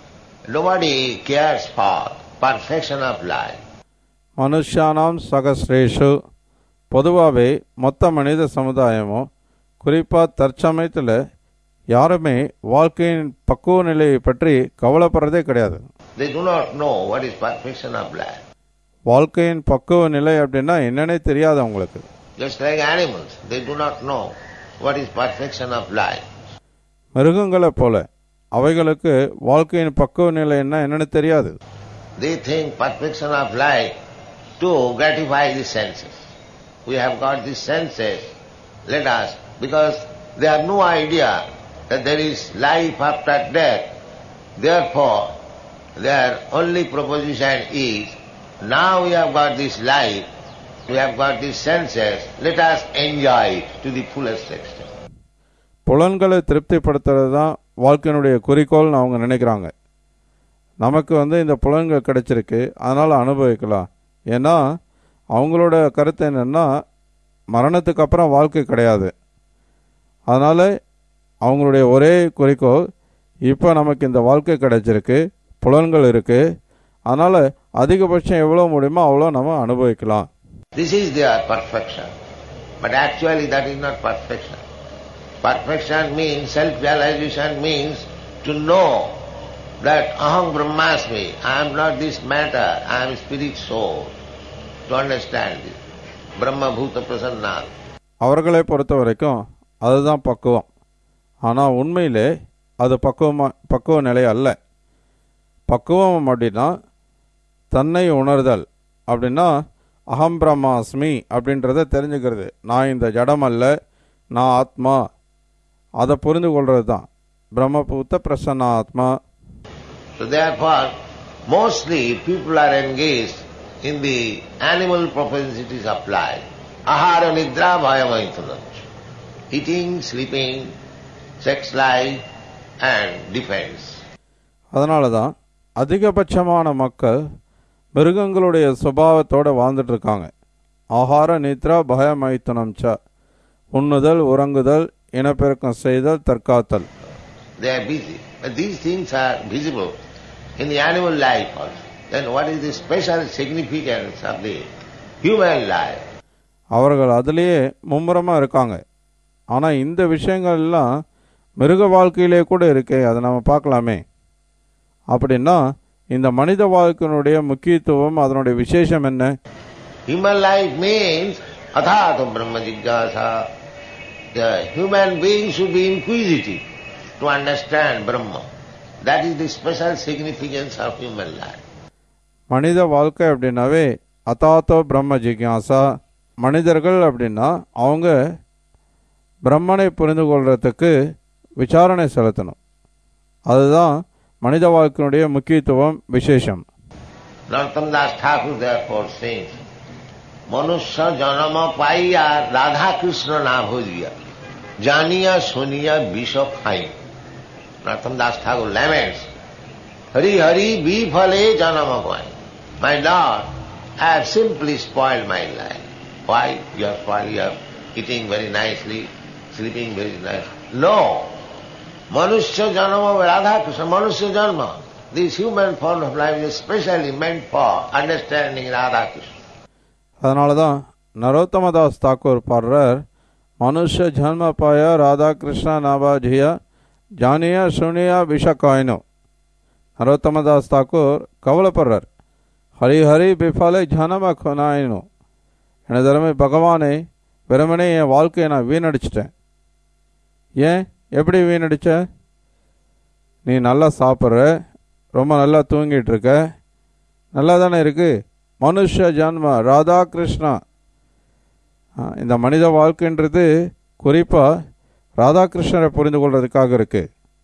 nobody cares for perfection of life.
மனுஷானாம் சகஸ்ரேஷு பொதுவாகவே மொத்த மனித சமுதாயமும் குறிப்பாக தற்சமயத்தில் யாருமே வாழ்க்கையின் பக்குவ நிலையை பற்றி கவலைப்படுறதே கிடையாது
They do not know what is perfection of life.
வாழ்க்கையின் பக்குவ நிலை அப்படின்னா என்னன்னே தெரியாது அவங்களுக்கு
Just like animals, they do not know what is perfection of life.
மிருகங்களை போல அவைகளுக்கு வாழ்க்கையின் பக்குவ நிலை என்ன என்னன்னு தெரியாது
They think perfection of life to gratify the senses. We have got these senses, let us, because they have no idea that there is life after death. Therefore, their only proposition is, now we have got this life, we have got these senses, let us enjoy it to the fullest extent.
புலன்களை திருப்திப்படுத்துறது தான் வாழ்க்கையினுடைய குறிக்கோள்னு அவங்க நினைக்கிறாங்க நமக்கு வந்து இந்த புலன்கள் கிடைச்சிருக்கு அதனால் அனுபவிக்கலாம் ஏன்னா அவங்களோட கருத்து என்னென்னா மரணத்துக்கு அப்புறம் வாழ்க்கை கிடையாது அதனால் அவங்களுடைய ஒரே குறிக்கோள் இப்போ நமக்கு இந்த வாழ்க்கை கிடைச்சிருக்கு புலன்கள் இருக்குது அதனால் அதிகபட்சம் எவ்வளோ முடியுமோ அவ்வளோ நம்ம அனுபவிக்கலாம்
This is their perfection. But actually that is not perfection. Perfection means, self-realization means to know that aham brahmasmi, I am not this matter, I am spirit soul. To understand this. Brahma bhuta prasanna.
அவர்களை பொறுத்த வரைக்கும் அதுதான் பக்குவம் ஆனால் உண்மையிலே அது பக்குவமாக பக்குவ நிலை அல்ல பக்குவம் அப்படின்னா தன்னை உணர்தல் அப்படின்னா அகம் பிரம்மாஸ்மி அப்படின்றத தெரிஞ்சுக்கிறது நான் இந்த ஜடம் அல்ல நான் ஆத்மா அதை புரிந்து கொள்வது தான் பிரம்மபூத்த பிரசன்ன ஆத்மா
So therefore, mostly people are engaged in the animal propensities of life. Ahara nidra bhayamaithanam. Eating, sleeping, sex life and defense.
அதனால தான் அதிகபட்சமான மக்கள் மிருகங்களுடைய சுபாவத்தோடு வாழ்ந்துட்டு இருக்காங்க ஆகார நித்ரா பயமைத்துனம் ச உண்ணுதல் உறங்குதல் இனப்பெருக்கம் செய்தல் தற்காத்தல்
They are busy. But these things are visible in the animal life also. Then what is the special significance of the human life?
அவர்கள் அதிலேயே மும்முரமாக இருக்காங்க ஆனால் இந்த விஷயங்கள் எல்லாம் மிருக வாழ்க்கையிலே கூட இருக்கே அதை நம்ம பார்க்கலாமே அப்படின்னா இந்த மனித வாழ்க்கையினுடைய முக்கியத்துவம் அதனுடைய விசேஷம் என்ன
Human life means athata brahma jigyasa. The human being should be inquisitive to understand Brahma. That is the special significance of human life.
மனித வாழ்க்கை அப்படின்னாவே அதாத்தோ பிரம்ம ஜிக்யாசா மனிதர்கள் அப்படின்னா அவங்க பிரம்மனை புரிந்து கொள்றதுக்கு விசாரணை செலுத்தணும் அதுதான் மனித வாழ்க்கையினுடைய முக்கியத்துவம் விசேஷம்
Narottam Das Thakur therefore sings, মনুষ্য জনম পাইয়া রাধা কৃষ্ণ না ভজিয়া জানিয়া শুনিয়া বিষ খাই নরোত্তম দাস ঠাকুর laments, হরি হরি বিফলে জনম পাই My Lord, I have simply spoiled my life. Why? You have spoiled, you are eating very nicely, sleeping very nicely. No. Manusya janama Radha Krishna, Manusya janma. This human form of life is specially meant for understanding Radha Krishna.
அதனால தான் நரோத்தமதாஸ் தாக்கூர் பாடுறார் மனுஷ ஜன்ம பாய ராதாகிருஷ்ண நாபாஜியா ஜானியா சுனியா விஷக்காயினோ நரோத்தமதாஸ் தாக்கூர் கவலைப்படுறார் ஹரி ஹரி பிஃபாலை ஜனம கொனாயினோ எனது அருமை பகவானே வெறுமனே என் வாழ்க்கையை நான் வீணடிச்சிட்டேன் ஏன் எப்படி வீணடிச்ச நீ நல்லா சாப்பிட்ற ரொம்ப நல்லா தூங்கிட்டு இருக்க நல்லா தானே இருக்கு மனுஷ ஜன்ம ராதா கிருஷ்ணா ஆ, இந்த மனித வாழ்க்கைன்றது குறிப்பாக ராதாகிருஷ்ணரை புரிந்து கொள்றதுக்காக இருக்கு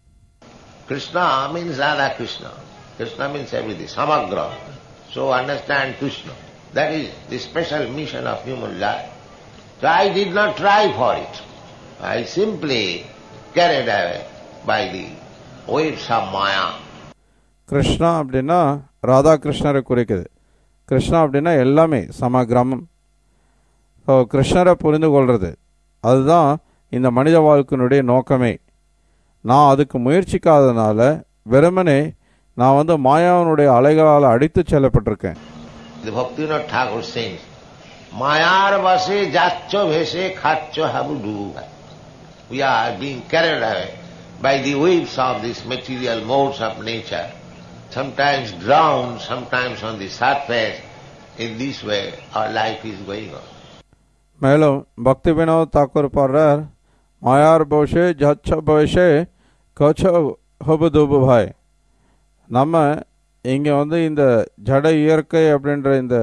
Krishna means Radha Krishna. Krishna means everything, samagra. So understand Krishna. That is the special mission of human life. So I did not try for it. I simply carried away by the waves of Maya.
Krishna அப்படின்னா ராதாகிருஷ்ணரை குறிக்குது கிருஷ்ணா அப்படின்னா எல்லாமே சமகிராமம் so கிருஷ்ணரை புரிந்து கொள்வது அதுதான் இந்த மனித வாழ்க்கையினுடைய நோக்கமே நான் அதுக்கு முயற்சிக்காதனால வெறுமனே நான் வந்து மாயாவனுடைய அலைகளால் அடித்து செல்லப்பட்டிருக்கேன்
The Bhaktivinoda Thakur sings, Mayar vase jaccho vese khacho habudu. We are being carried away by the waves of these material modes of nature, sometimes drowned, sometimes on the surface. In this way, our life is going on.
மேலும் பக்தி வினோத் தாக்கூர் பாடுறார் மாயார் போஷே ஜச்ச போஷே கச்ச ஹபுதுபு பாய் நம்ம இங்கே வந்து இந்த ஜட இயற்கை அப்படின்ற இந்த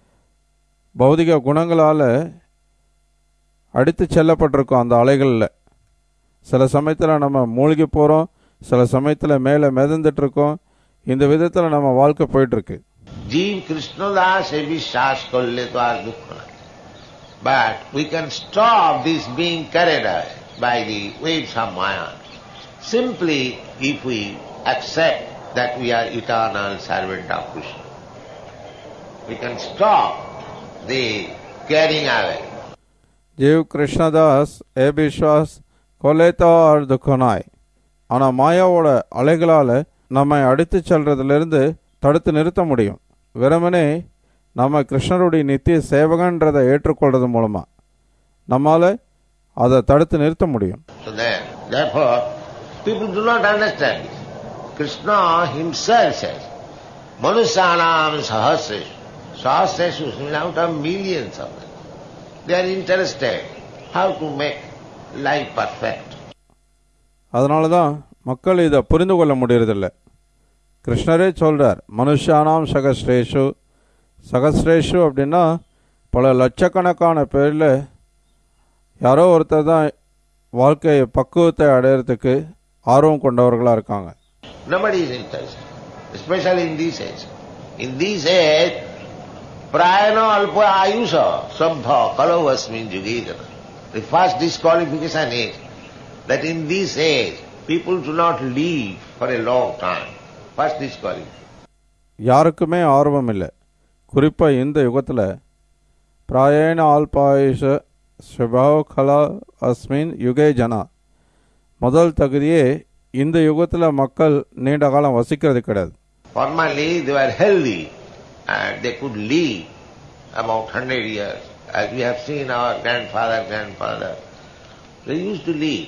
பௌதிக குணங்களால் அடித்து செல்லப்பட்டிருக்கோம் அந்த அலைகளில் சில சமயத்தில் நம்ம மூழ்கி போகிறோம் சில சமயத்தில் மேலே மிதந்துட்டு இருக்கோம் இந்த விதத்தில் நம்ம வாழ்க்கை போயிட்டுருக்கு
জীব কৃষ্ণদাসে বিশ্বাস করলে তো আর দুঃখ নাই but we can stop this being carried by the waves of maya simply if we accept that we are eternal servant of Krishna we can stop the carrying away
ஜீவ் கிருஷ்ணதாஸ் ஏ விஸ்வாஸ் கொலைத்தா ஆர் துக்கனாய் ஆனால் மாயாவோட அலைகளால் நம்மை அடித்து செல்றதிலிருந்து தடுத்து நிறுத்த முடியும் வெறுமனே நம்ம கிருஷ்ணருடைய நித்திய சேவகன்றதை ஏற்றுக்கொள்றது மூலமாக நம்மால் அதை தடுத்து நிறுத்த முடியும்
So then, therefore, people do not understand this. Krishna himself says, Manusyanam sahasreshu. Sahasreshu means out of millions of them. They are interested how to make life perfect.
அதனால தான் மக்கள் இதை புரிந்து கொள்ள முடியறதில்ல கிருஷ்ணரே சொல்கிறார் மனுஷானாம் சகஸ்ரேஷு சகஸ்ரேஷு அப்படின்னா பல லட்சக்கணக்கான பேரில் யாரோ ஒருத்தர் தான் வாழ்க்கை பக்குவத்தை அடையிறதுக்கு ஆர்வம் கொண்டவர்களாக இருக்காங்க
Nobody is interested, especially in this age. In this age, prayana alpa ayusha sabha kalavasmin jugedana. The first disqualification is that in this age, people do not live for a long time. First disqualification.
யாருக்குமே ஆர்வம் இல்லை குறிப்பாக இந்த யுகத்தில் பிராயண ஆல்பாயுஷ ஸ்வபாவ கலா அஸ்மின் UK ஜனா முதல் தகுதியே இந்த யுகத்தில் மக்கள் நீண்ட காலம் வசிக்கிறது கிடையாது
Formerly, they were healthy and they could live about 100 years. As we have seen our grandfather, grandfather, they used to live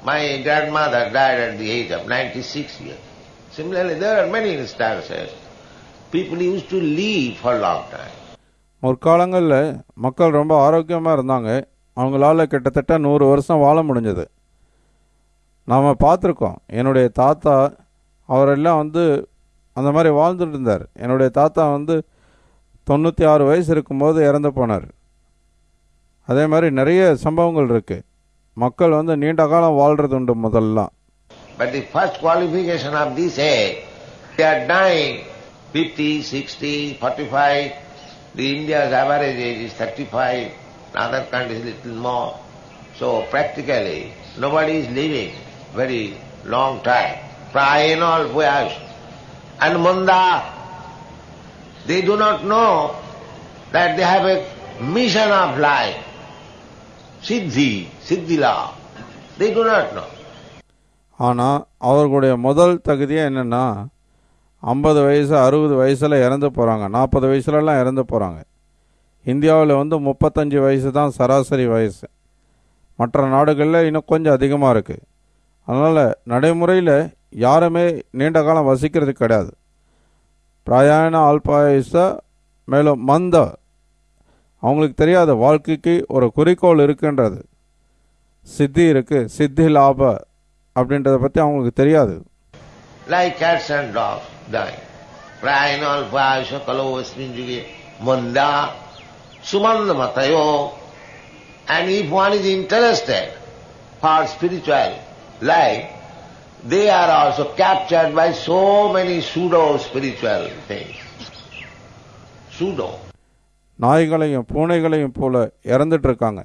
My grandmother died at the age of 96 years. Similarly, there are many instances. People used to live for a long time.
முற்காலங்களில் மக்கள் ரொம்ப ஆரோக்கியமாக இருந்தாங்க அவங்களால கிட்டத்தட்ட நூறு வருஷம் வாழ முடிஞ்சது நாம் பார்த்துருக்கோம் என்னுடைய தாத்தா அவரெல்லாம் வந்து அந்த மாதிரி வாழ்ந்துட்டு இருந்தார் என்னுடைய தாத்தா வந்து தொண்ணூற்றி ஆறு வயசு இருக்கும்போது இறந்து போனார் அதே மாதிரி நிறைய சம்பவங்கள் இருக்குது மக்கள் வந்து நீண்ட காலம் வாழ்கிறது உண்டு முதல்லாம்
But the first qualification of this age, they are dying 50, 60, 45. The India's average age is 35, in other countries little more. So practically, nobody is living very long time. Prayenal voyage. And Munda, they do not know that they have a mission of life. Siddhi, Siddhila. They do not know.
ஆனால் அவர்களுடைய முதல் தகுதியே என்னென்னா ஐம்பது வயசு அறுபது வயசில் இறந்து போகிறாங்க நாற்பது வயசுலலாம் இறந்து போகிறாங்க இந்தியாவில் வந்து முப்பத்தஞ்சு வயசு தான் சராசரி வயசு மற்ற நாடுகளில் இன்னும் கொஞ்சம் அதிகமாக இருக்குது அதனால் நடைமுறையில் யாருமே நீண்ட காலம் வசிக்கிறது கிடையாது பிரயாண அல்பாயுச மேலும் மந்த அவங்களுக்கு தெரியாத வாழ்க்கைக்கு ஒரு குறிக்கோள் இருக்குன்றது சித்தி இருக்குது சித்தி லாப அப்படின்றத பற்றி அவங்களுக்கு தெரியாது
like cats and dogs dying. Prayanal Vayasha Kalovasmin Juge Manda Sumanda Matayo. And if one is interested for spiritual life, they are also captured by so many pseudo spiritual things. Pseudo.
நாய்களையும் பூனைகளையும் போல இறந்துட்டு இருக்காங்க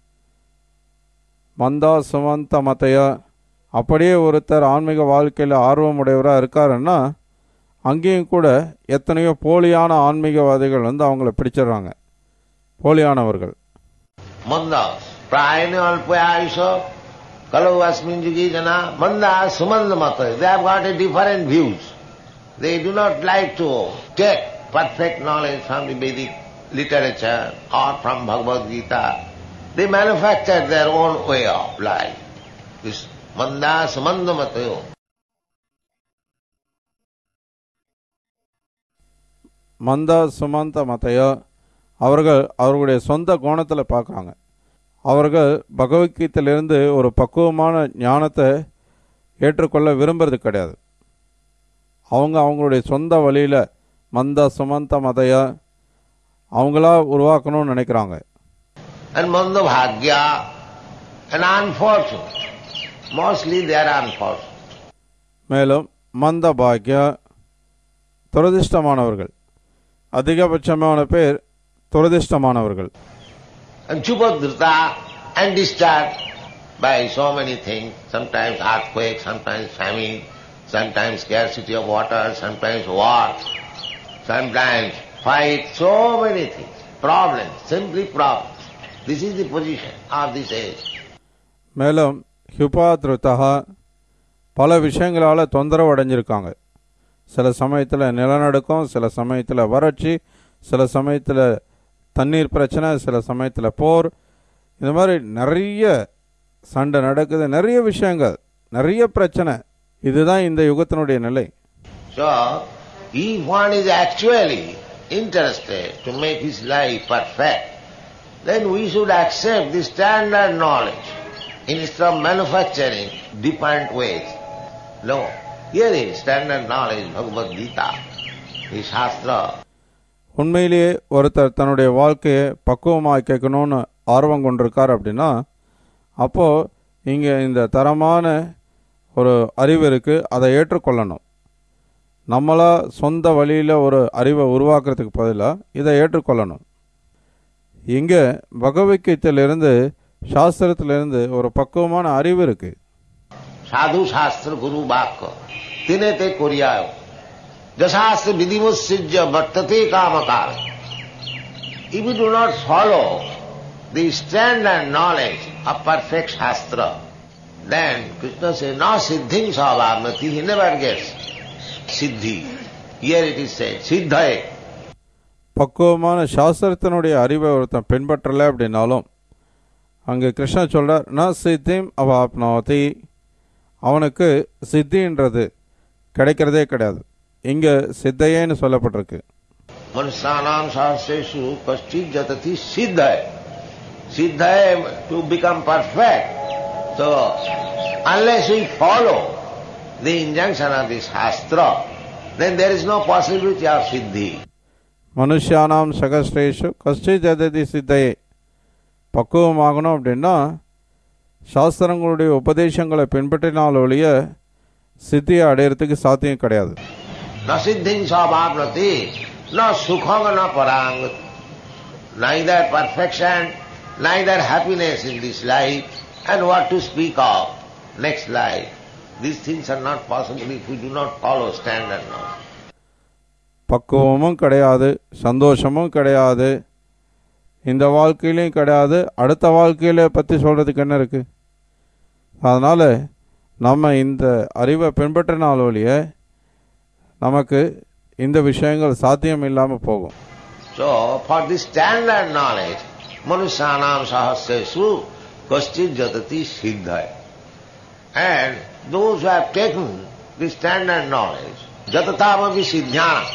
மந்தா சுமந்த மத்தையா அப்படியே ஒருத்தர் ஆன்மீக வாழ்க்கையில் ஆர்வமுடையவராக இருக்காருன்னா அங்கேயும் கூட எத்தனையோ போலியான ஆன்மீகவாதிகள் வந்து அவங்கள பிடிச்சிடுறாங்க போலியானவர்கள்
Mandas. Prayanal Vayasha Kalovasmin Juge Jana Manda Sumanda Matayo. They have got a different views. They do not like to take perfect knowledge from the Vedic literature or from Bhagavad Gita. They manufacture their own way of life. This Manda Sumanda Matayo.
மந்தா சுமந்த மத்தையா அவர்கள் அவர்களுடைய சொந்த கோணத்தில் பார்க்குறாங்க அவர்கள் பகவத்கீதையிலிருந்து ஒரு பக்குவமான ஞானத்தை ஏற்றுக்கொள்ள விரும்புறது கிடையாது அவங்க அவங்களுடைய சொந்த வழியில் மந்த சுமந்த மதையா அவங்களா உருவாக்கணும்னு நினைக்கிறாங்க
And Manda Bhagya and unfortunate. Mostly they are unfortunate.
மேலும் மந்த பாக்யா துரதிர்ஷ்டமானவர்கள் அதிகபட்சமான பேர் துரதிர்ஷ்டமானவர்கள்
and Chubadrita and disturbed by so many things, sometimes earthquake, sometimes famine, sometimes scarcity of water, sometimes war, sometimes fight, so many things, problems, simply problems. This is the position of this age.
மேலும் ஹிபாத்ருதா பல விஷயங்களால் தொந்தரவு அடைஞ்சிருக்காங்க சில சமயத்தில் நிலநடுக்கம் சில சமயத்தில் வறட்சி சில சமயத்தில் தண்ணீர் பிரச்சனை சில சமயத்தில் போர் இந்த மாதிரி நிறைய சண்டை நடக்குது நிறைய விஷயங்கள் நிறைய பிரச்சனை இதுதான் இந்த யுகத்தினுடைய நிலை
So, if one is actually interested to make his life perfect, then we should accept the standard knowledge instead of manufacturing different ways. No, here is standard knowledge, Bhagavad Gita, the Shastra.
உண்மையிலேயே ஒருத்தர் தன்னுடைய வாழ்க்கையை பக்குவமாக்கணும்னு ஆர்வம் கொண்டிருக்கார் அப்படின்னா அப்போது இங்கே இந்த தரமான ஒரு அறிவு இருக்குது அதை ஏற்றுக்கொள்ளணும் நம்மளா சொந்த வழியில் ஒரு அறிவை உருவாக்குறதுக்கு பதிலாக இதை ஏற்றுக்கொள்ளணும் இங்கே பகவத்கீதையிலிருந்து சாஸ்திரத்திலிருந்து ஒரு பக்குவமான அறிவு இருக்குது
साधु शास्त्र गुरु वाक्य तिने ते कोरियायो जशास्त्र विधिमुत्सृज्य वर्तते काम काल If you do not follow the standard knowledge of perfect shastra, then Krishna says, no siddhim savamati, he never gets siddhi. Here it is said, siddhaye.
பக்குவமான சாஸ்திரத்தினுடைய அறிவை ஒருத்தன் பின்பற்றலை அப்படின்னாலும் அங்கே கிருஷ்ணன் சொல்றார் ந சித்திம் அவாப்னோதி அவனுக்கு சித்தின்றது கிடைக்கிறதே கிடையாது இங்கே சித்தையேன்னு சொல்லப்பட்டிருக்கு
Manusyanam sahasresu kaschit jatati siddhaya. Siddhaya to become perfect. So, unless we follow the injunction of the Shastra, then there is no possibility of siddhi.
மனுஷியானாம் சகஸ்ரேஷு கஷ்டி ஜததி சித்தையே பக்குவமாகணும் அப்படின்னா சாஸ்திரங்களுடைய உபதேசங்களை பின்பற்றினால் ஒழிய சித்தியை அடையிறதுக்கு சாத்தியம் கிடையாது
न सिद्धिं स्वाभावनति न सुखम न परंग neither perfection, neither happiness in this life, and what to speak of next life. These things are not possible if we do not follow standard knowledge.
பக்குவமும் கிடையாது சந்தோஷமும் கிடையாது இந்த வாழ்க்கையிலையும் கிடையாது அடுத்த வாழ்க்கையில பற்றி சொல்கிறதுக்கு என்ன இருக்குது அதனால் நம்ம இந்த அறிவை பின்பற்றினால் ஒழிய நமக்கு இந்த விஷயங்கள் சாத்தியம் இல்லாமல் போகும்
So, for this standard knowledge, Manusyanam Sahasresu Kaschit Jatati Siddhaya. And those who have taken the standard knowledge, Jatatamavi Siddhyana,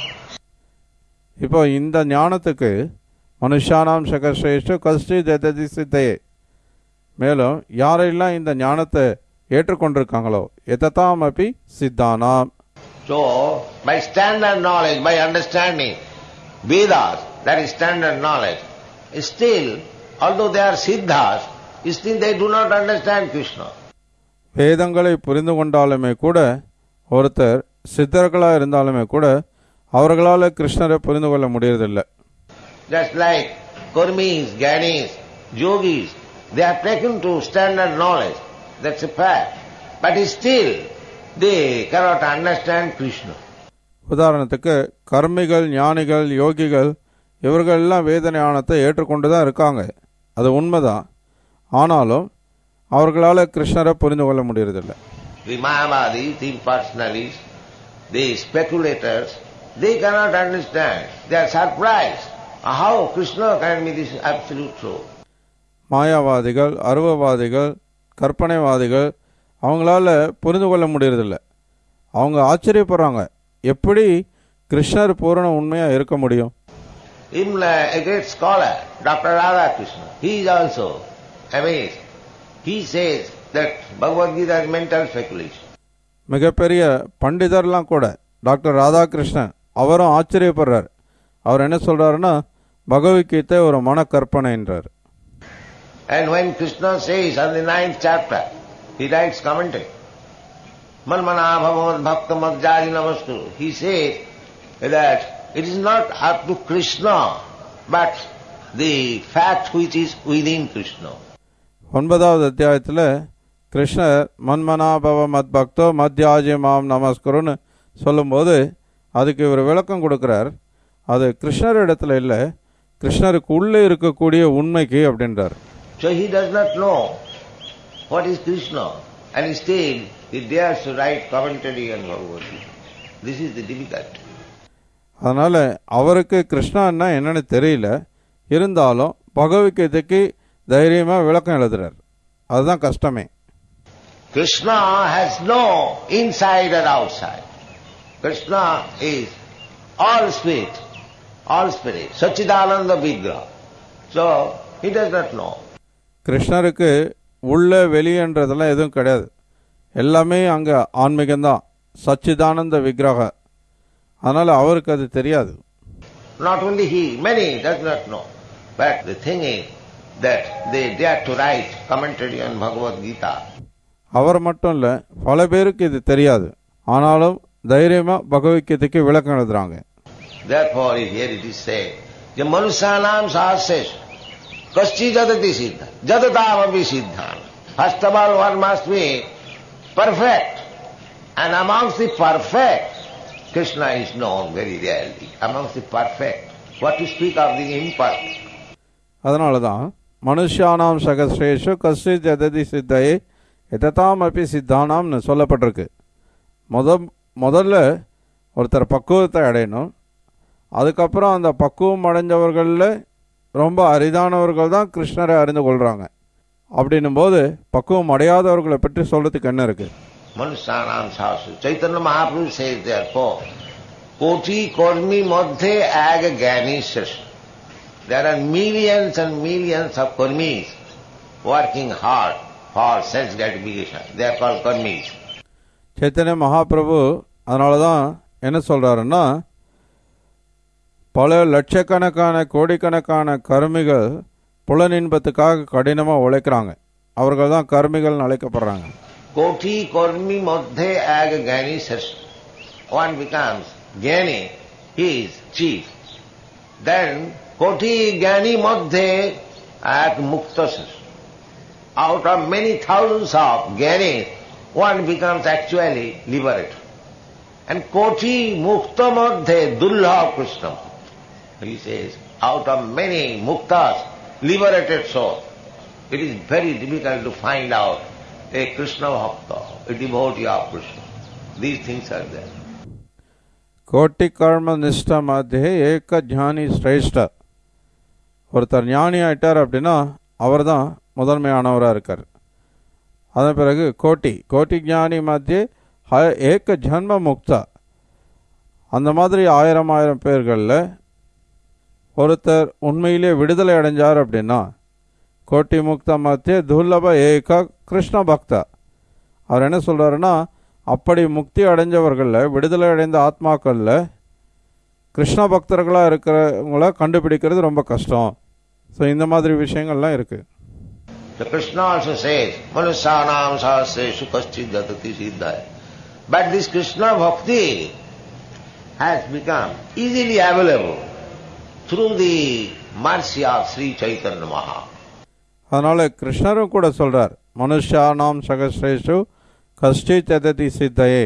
இப்போ இந்த ஞானத்துக்கு மனுஷானாம் சகஸ்ரேஷ்ட கஷ்டி ஜெததி சித்தையே மேலும் யாரெல்லாம் இந்த ஞானத்தை ஏற்றுக்கொண்டிருக்காங்களோ எதத்தாம் அப்பி சித்தானாம்
So, by standard knowledge, by understanding Vedas, that is standard knowledge, still, although they are siddhas, still they do not understand Krishna.
வேதங்களை புரிந்து கொண்டாலுமே கூட ஒருத்தர் சித்தர்களாக இருந்தாலுமே கூட அவர்களால் கிருஷ்ணரை புரிந்து கொள்ள முடியறதில்லை
Just like Kurmis, Gyanis, Yogis, they are taken to standard knowledge, that's a fact. But still, they cannot understand Krishna.
உதாரணத்துக்கு கர்மிகள் ஞானிகள் யோகிகள் இவர்கள்லாம் வேத ஞானத்தை ஏற்றுக்கொண்டு தான் இருக்காங்க அது உண்மைதான் ஆனாலும் அவர்களால் கிருஷ்ணரை புரிந்து கொள்ள முடியறதில்லை
The Mayavadis, the impersonalists, the speculators, they cannot understand. They are surprised. How Krishna can be this absolute truth?
மாயாவாதிகள் அருவவாதிகள் கற்பனைவாதிகள் அவங்களால புரிந்து கொள்ள முடியறதில்ல அவங்க ஆச்சரியப்படுறாங்க எப்படி கிருஷ்ணர் பூரண உண்மையாக இருக்க முடியும்
Even uh, a great scholar, Dr. Radhakrishna, he is also amazed. He says that Bhagavad Gita is mental speculation.
மிகப்பெரிய பண்டிதர்லாம் கூட டாக்டர் ராதாகிருஷ்ணன் அவரும் ஆச்சரியப்படுறார் அவர் என்ன சொல்றாருன்னா பகவத்கீதை ஒரு மன கற்பனைன்றார்
And when Krishna says on the ninth chapter, he writes commentary, Manmana bhavamad bhakta madjari namastu. He says that it is not up to Krishna, but the fact which is within Krishna.
ஒன்பதாவது அத்தியாயத்தில் கிருஷ்ணர் மன்மனாபவ மத் பக்தோ மத்யாஜி மாம் நமஸ்கருன்னு சொல்லும்போது அதுக்கு இவர் விளக்கம் கொடுக்குறார் அது கிருஷ்ணர் இடத்துல இல்லை கிருஷ்ணருக்கு உள்ளே இருக்கக்கூடிய உண்மைக்கு அப்படின்றார்
So he does not know what is Krishna, and still he dares to write commentary on Bhagavad Gita. This is the difficulty.
அதனால் அவருக்கு கிருஷ்ணான்னா என்னன்னு தெரியல இருந்தாலும் பகவத்கீதைக்கு தைரியமாக விளக்கம் எழுதுறார் அதுதான் கஷ்டமே
Krishna has no inside or outside. Krishna is all spirit, all spirit, Sachidananda Vigraha. So, he does not know.
கிருஷ்ணருக்கு உள்ள வெளியன்றதெல்லாம் எதுவும் கிடையாது எல்லாமே அங்கே ஆன்மீகம்தான் சச்சிதானந்த விக்கிரக அதனால் அவருக்கு அது தெரியாது
Not only he, many does not know. But the thing is that they dare to write commentary on Bhagavad Gita.
அவர் மட்டும் இல்லை பல பேருக்கு இது தெரியாது ஆனாலும் தைரியமாக பகவத்கீதைக்கு விளக்கம் எழுதுறாங்க
Therefore, here it is said, the Manusanam Sahasresh, Kaschi Jadati Siddha, Jadatavam Siddhan. First of all, one must be perfect. And amongst the perfect, Krishna is known very rarely. Amongst the perfect, what to speak of the imperfect?
அதனால தான் மனுஷானாம் சகஸ்ரேஷு கஸ்ரி ஜததி சித்தையே எதத்தாம் அப்பி சித்தானாம்னு சொல்லப்பட்டிருக்கு முத முதல்ல ஒருத்தர் பக்குவத்தை அடையணும் அதுக்கப்புறம் அந்த பக்குவம் அடைஞ்சவர்களில் ரொம்ப அரிதானவர்கள் தான் கிருஷ்ணரை அறிந்து கொள்கிறாங்க அப்படின்னும் போது பக்குவம் அடையாதவர்களை பற்றி சொல்கிறதுக்கு என்ன இருக்குது
Manushyanam Sahasu. Chaitanya Mahaprabhu says therefore, Koti Kormi Madhye Ag Gyani Srishta. There are millions and millions of Kormis working hard for sense gratification. They are called Kormis.
Chaitanya Mahaprabhu அதனால தான் என்ன சொல்கிறாருன்னா பல லட்சக்கணக்கான கோடிக்கணக்கான கருமிகள் புலனின்பத்துக்காக கடினமாக உழைக்கிறாங்க அவர்கள் தான் கருமிகள்னு அழைக்கப்படுறாங்க
Koti Kormi Madhye Ag Gyani Srishta. One becomes Gyani, he is chief. Then Koti Gyani Madhye Ag Mukta Srishta. Out of many thousands of Gyanis, one becomes actually liberated. And Koti Mukta Madhye Dullha Krishna. He says, out of many muktas, liberated souls, it is very difficult to find out a Krishna Bhakta, a devotee of Krishna. These things are there.
கோட்டி கர்ம நிஷ்ட மத்தியே ஏக ஞானி ஸ்ரேஷ்ட ஒருத்தர் ஞானி ஆயிட்டார் அப்படின்னா அவர் தான் முதன்மையானவராக இருக்கார் அதன் பிறகு கோட்டி கோட்டி ஞானி மத்தியே ஹ- ஏக ஜன்ம முக்தா அந்த மாதிரி ஆயிரம் ஆயிரம் பேர்களில் ஒருத்தர் உண்மையிலே விடுதலை அடைஞ்சார் அப்படின்னா கோட்டி முக்தா மத்திய துர்லப ஏக கிருஷ்ண பக்தா அவர் என்ன சொல்றாருன்னா அப்படி முக்தி அடைஞ்சவர்களில் விடுதலை அடைந்த ஆத்மாக்களில் கிருஷ்ண பக்தர்களாக இருக்கிறவங்கள கண்டுபிடிக்கிறது ரொம்ப கஷ்டம் ஸோ இந்த மாதிரி விஷயங்கள்லாம் இருக்குது
So Krishna also says, Manusyanam sahasreshu kaschid jatati siddhaya. But this Krishna bhakti has become easily available through the mercy of Sri Chaitanya Mahaprabhu.
அதனால் கிருஷ்ணரும் கூட சொல்கிறார் மனுஷானாம் சகஸ்ரேஷு கஷ்டி சததி சித்தையே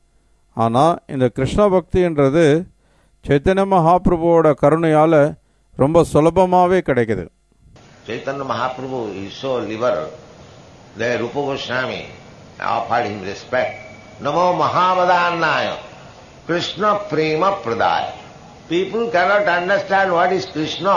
ஆனால் இந்த கிருஷ்ண பக்தின்றது சைத்தன்ய மகாபிரபுவோட கருணையால் ரொம்ப சுலபமாகவே கிடைக்குது
Chaitanya Mahaprabhu is so liberal that Rupa Goswami offered him respect. Namo Mahavadannaya Krishna Prema Pradaya. People cannot understand what is Krishna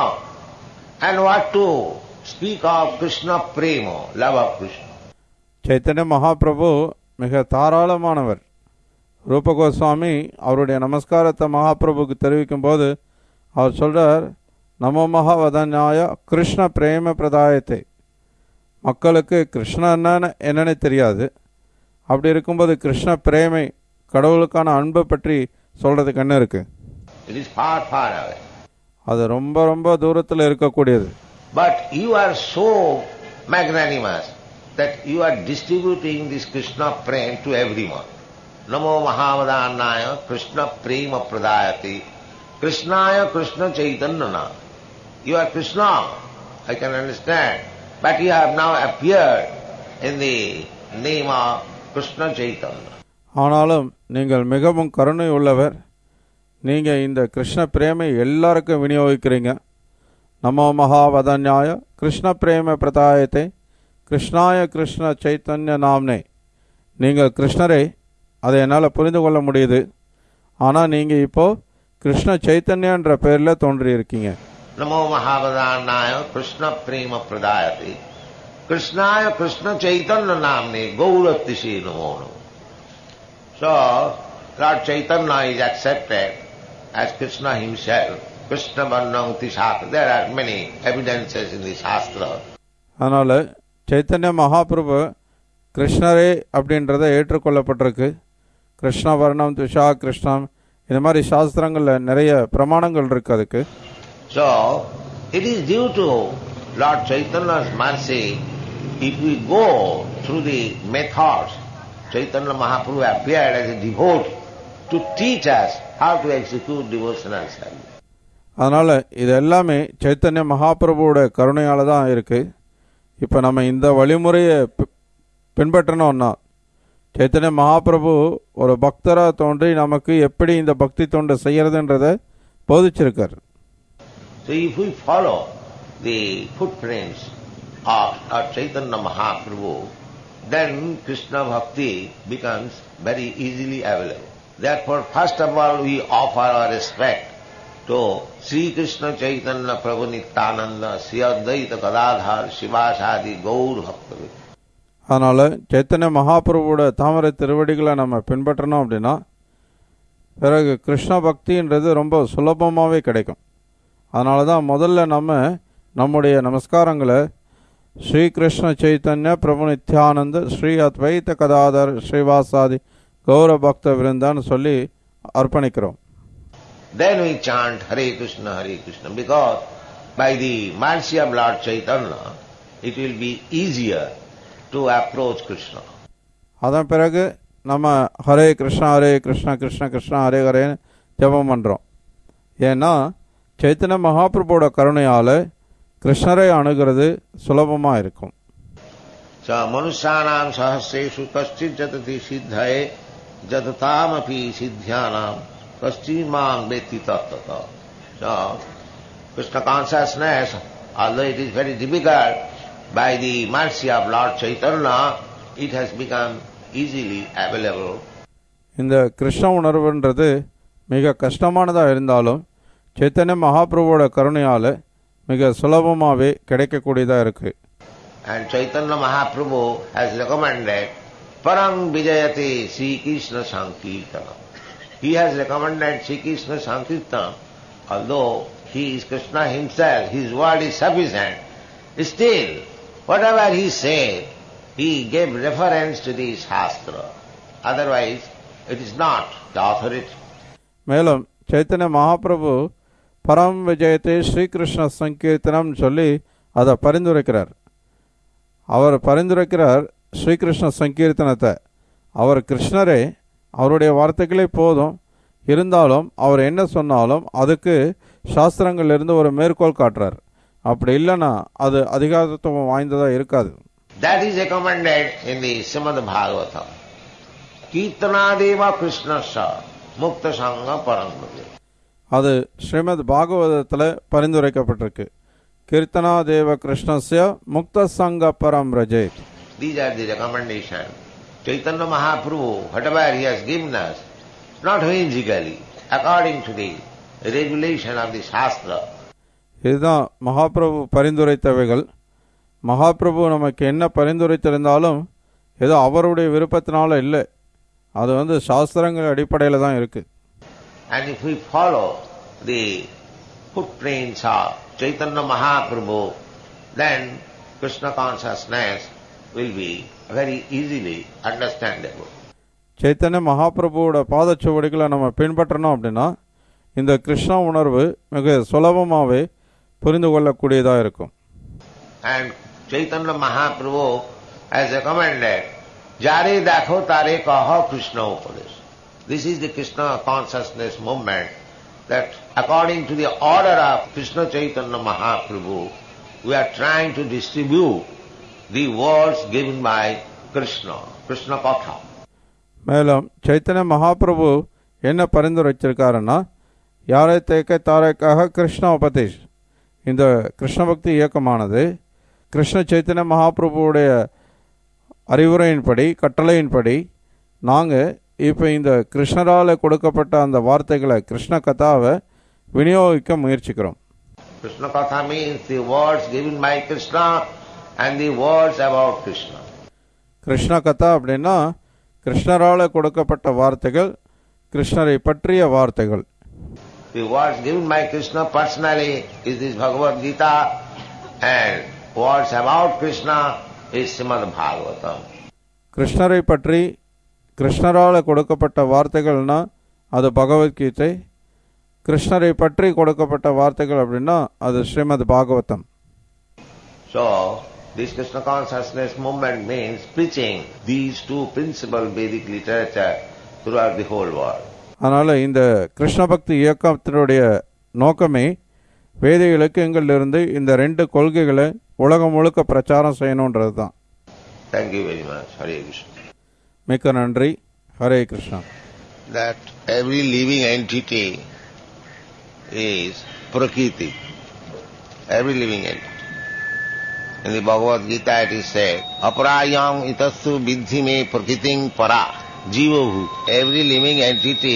and what to speak of Krishna Prema, love of Krishna.
Chaitanya Mahaprabhu மிக தாராளமானவர் ரூப கோஸ்வாமி அவருடைய நமஸ்காரத்தை மகாபிரபுக்கு தெரிவிக்கும் போது அவர் சொல்றார் நமோ மகாவதன்யாய கிருஷ்ண பிரேம பிரதாயத்தை மக்களுக்கு கிருஷ்ண என்னன்னு என்னன்னு தெரியாது அப்படி இருக்கும்போது கிருஷ்ண பிரேமை கடவுளுக்கான அன்பை பற்றி சொல்றதுக்கு என்ன இருக்கு
It is far, far away.
அது ரொம்ப ரொம்ப தூரத்தில் இருக்கக்கூடியது
But you are so magnanimous that you are distributing this Krishna prema to everyone. Namo Mahavadannaya Krishna prema pradayati Krishnaya Krishna Chaitanya. You are Krishna, I can understand. But you have now appeared in the name of Krishna Chaitanya.
ஆனாலும் நீங்கள் மிகவும் கருணை உள்ளவர் நீங்கள் இந்த கிருஷ்ண பிரேமை எல்லாருக்கும் விநியோகிக்கிறீங்க நமோ மகாவதன்யாய கிருஷ்ண பிரேம பிரதாயத்தை கிருஷ்ணாய கிருஷ்ண சைத்தன்ய நாம்னே நீங்கள் கிருஷ்ணரை அதை என்னால் புரிந்து கொள்ள முடியுது ஆனால் நீங்கள் இப்போ கிருஷ்ண சைத்தன்யன்ற பேரில் தோன்றியிருக்கீங்க
Namo Mahavadannaya Krishna prema pradayati Krishnaya Krishna Chaitanya namne Gauratisi namo namo. So, Lord Chaitanya is accepted as Krishna himself. Krishna Varnam Tishaka. There are many evidences in the Shastra.
அதனால் சைத்தன்ய மகாபிரபு கிருஷ்ணரே அப்படின்றத ஏற்றுக்கொள்ளப்பட்டிருக்கு கிருஷ்ண வர்ணம் துஷா கிருஷ்ணம் இந்த மாதிரி சாஸ்திரங்களில் நிறைய பிரமாணங்கள் இருக்கு அதுக்கு
So, it is due to Lord Chaitanya's mercy if we go through the methods. Chaitanya Mahaprabhu appeared as a devotee to teach us how to execute devotional service.
அதனால் இது எல்லாமே சைத்தன்ய மகாபிரபுவோட கருணையால் தான் இருக்குது இப்போ நம்ம இந்த வழிமுறையை பி- பின்பற்றினோம்னா சைத்தன்ய மகாபிரபு ஒரு பக்தராக தோன்றி நமக்கு எப்படி இந்த பக்தி தொண்டை செய்யறதுன்றதை போதிச்சிருக்கார்
So if we follow the footprints of our Chaitanya Mahaprabhu, then Krishna Bhakti becomes very easily available. Therefore, first of all, we offer our respect to Sri Krishna Chaitanya Prabhu Nityananda, Sri Advaita Gadadhar, Shivasadi, Gaur Bhakta.
அதனால் சைத்தன்ய மகாபிரபுவோட தாமரை திருவடிகளை நம்ம பின்பற்றணும் அப்படின்னா பிறகு கிருஷ்ண பக்தின்றது ரொம்ப சுலபமாகவே கிடைக்கும் அதனால தான் முதல்ல நம்ம நம்முடைய நமஸ்காரங்களை ஸ்ரீ கிருஷ்ண சைத்தன்ய பிரபு நித்யானந்த ஸ்ரீ அத்வைத கதாதர் ஸ்ரீவாசாதி கௌர பக்த விருந்தான்னு சொல்லி அர்ப்பணிக்கிறோம்
Then we chant Hare Krishna, Hare Krishna, because by the mercy of Lord Chaitanya, it will be easier to approach Krishna.
அதன் பிறகு நம்ம ஹரே கிருஷ்ணா ஹரே கிருஷ்ணா கிருஷ்ண கிருஷ்ணா ஹரே ஹரேன்னு ஜெபம் பண்ணுறோம் ஏன்னா சைத்தன்ய மகாபிரபுவோட கருணையால் கிருஷ்ணரை அணுகிறது சுலபமாக இருக்கும்
So Manusyanam sahasreshu kaschit jatati siddhaye jatataamapi siddhyanam kaschimang veti tattata. So Krishna consciousness, although it is very difficult, by the mercy of Lord Chaitanya, it has become easily available.
இந்த கிருஷ்ண உணர்வுன்றது மிக கஷ்டமானதாக இருந்தாலும் சைத்தன்ய மகாபிரபுவோட கருணையால் மிக சுலபமாகவே கிடைக்கக்கூடியதாக இருக்குது
And Chaitanya Mahaprabhu has recommended Parang Vijayate Sri Krishna Sankirtana. He has recommended Sri Krishna Sankirtana, although he is Krishna himself, his word is sufficient. Still, whatever he said, he gave reference to the Shastra. Otherwise, it is not the authority.
மேலும் சைத்தன்ய மகாபிரபு பரம் விஜயத்தை ஸ்ரீகிருஷ்ண சங்கீர்த்தனம் சொல்லி அதை பரிந்துரைக்கிறார் அவர் பரிந்துரைக்கிறார் ஸ்ரீகிருஷ்ண சங்கீர்த்தனத்தை அவர் கிருஷ்ணரே அவருடைய வார்த்தைகளே போதும் இருந்தாலும் அவர் என்ன சொன்னாலும் அதுக்கு சாஸ்திரங்கள்லேருந்து ஒரு மேற்கோள் காட்டுறார் அப்படி இல்லைன்னா அது அதிகாரத்துவம் வாய்ந்ததாக இருக்காது
That is recommended in the Srimad Bhagavatam. Kirtanadeva Krishnasya Mukta Sangha Parangavi.
அது ஸ்ரீமத் பாகவதத்தில் பரிந்துரைக்கப்பட்டிருக்கு கீர்த்தனா தேவ கிருஷ்ணஸ்ய முக்த சங்க பரம் ரஜேத்
These are the recommendations. Chaitanya Mahaprabhu, whatever he has given us, not whimsically, according to the regulation of the Shastra,
இதுதான் மகாபிரபு பரிந்துரைத்தவைகள் மகாபிரபு நமக்கு என்ன பரிந்துரைத்திருந்தாலும் ஏதோ அவருடைய விருப்பத்தினால இல்லை அது வந்து சாஸ்திரங்கள் அடிப்படையில் தான் இருக்கு
and if we follow the footprints of Chaitanya Mahaprabhu, then Krishna consciousness will be very easily understandable.
Chaitanya மகாபிரபுவோட பாதச்சுவடிகளை நம்ம பின்பற்றணும் அப்படின்னா இந்த கிருஷ்ண உணர்வு மிக சுலபமாகவே புரிந்து கொள்ளக்கூடியதாக இருக்கும்
And Chaitanya Mahaprabhu has recommended, Jare dakho tare kaha Krishna Upadesh. This is the Krishna consciousness movement that according to the order of Krishna Chaitanya Mahaprabhu, we are trying to distribute the words given by Krishna, Krishna Katha.
மேலும் சைத்தன்ய மகாபிரபு என்ன பரிந்துரைச்சிருக்காருன்னா யாரை தேக்க தாரைக்காக கிருஷ்ண உபதேஷ் இந்த கிருஷ்ண பக்தி இயக்கமானது கிருஷ்ண சைத்தன்ய மகாபிரபுவுடைய அறிவுரையின்படி கட்டளையின்படி நாங்கள் இப்போ இந்த கிருஷ்ணரால் கொடுக்கப்பட்ட அந்த வார்த்தைகளை கிருஷ்ண கதாவை விநியோகிக்க முயற்சிக்கிறோம்
Krishna Katha means the words given by Krishna and the words about Krishna.
Krishna கதா அப்படின்னா கிருஷ்ணரால் கொடுக்கப்பட்ட வார்த்தைகள் கிருஷ்ணரை பற்றிய வார்த்தைகள்
The words given by Krishna personally is this Bhagavad Gita and words about Krishna is Srimad Bhagavatam.
கிருஷ்ணரை பற்றி கிருஷ்ணரால் கொடுக்கப்பட்ட வார்த்தைகள்னா அது பகவத்கீதை கிருஷ்ணரை பற்றி கொடுக்கப்பட்ட வார்த்தைகள் அப்படின்னா அது Srimad Bhagavatam
So, this Krishna consciousness movement means preaching these two principal Vedic literature throughout the whole world.
அதனால் இந்த கிருஷ்ண பக்தி இயக்கத்தினுடைய நோக்கமே வேத இலக்கியங்களிலிருந்து இந்த ரெண்டு கொள்கைகளை உலகம் முழுக்க பிரச்சாரம் செய்யணுன்றது தான்
Thank you very much. Hare Krishna.
மிக்க நன்றி Hare Krishna
That every living entity is Prakriti. Every living entity. In the Bhagavad Gita it is said, Aparayam itasu vidhi me prakriting para jivahu. Every living entity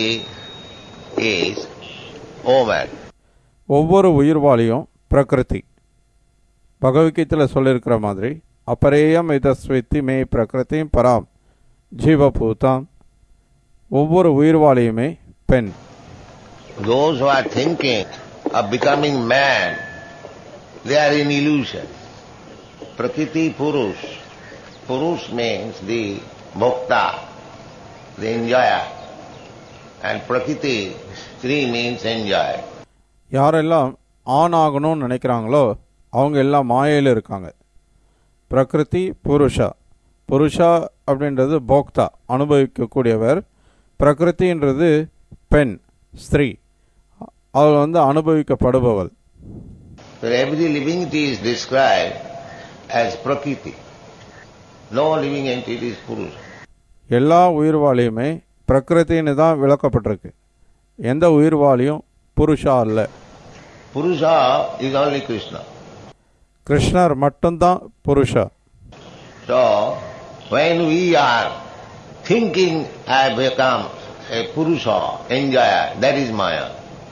is Oman.
ஒவ்வொரு உயிர்வாளியும் பிரகிருதி பகவத்கீதையில் சொல்லியிருக்கிற மாதிரி அபரேயம் இதஸ்வித்தி மே பிரகிருதி பராம் ஜீவபூதாம் ஒவ்வொரு உயிர்வாளியுமே பெண்
Those who are thinking of becoming man, they are in illusion. Prakriti Purush. Purush means the bhokta, the enjoyer. And Prakriti, Sri means enjoy.
யாரெல்லாம் ஆண் ஆகணும்னு நினைக்கிறாங்களோ அவங்க எல்லாம் மாயையில் இருக்காங்க பிரகிருதி புருஷா புருஷா அப்படின்றது போக்தா அனுபவிக்கக்கூடியவர் பிரகிருதின்றது பெண் ஸ்திரீ அவள் வந்து அனுபவிக்கப்படுபவள்
So every living entity is described as Prakriti. No living entity is Purusha.
எல்லா உயிர்வாளியுமே பிரகிருத்தின்னு தான் விளக்கப்பட்டிருக்கு எந்த உயிர்வாளியும் புருஷா அல்ல
Purusha is only Krishna.
கிருஷ்ணர் மட்டும்தான் புருஷா
So, when we are thinking I become a Purusha, enjoyer, that is Maya.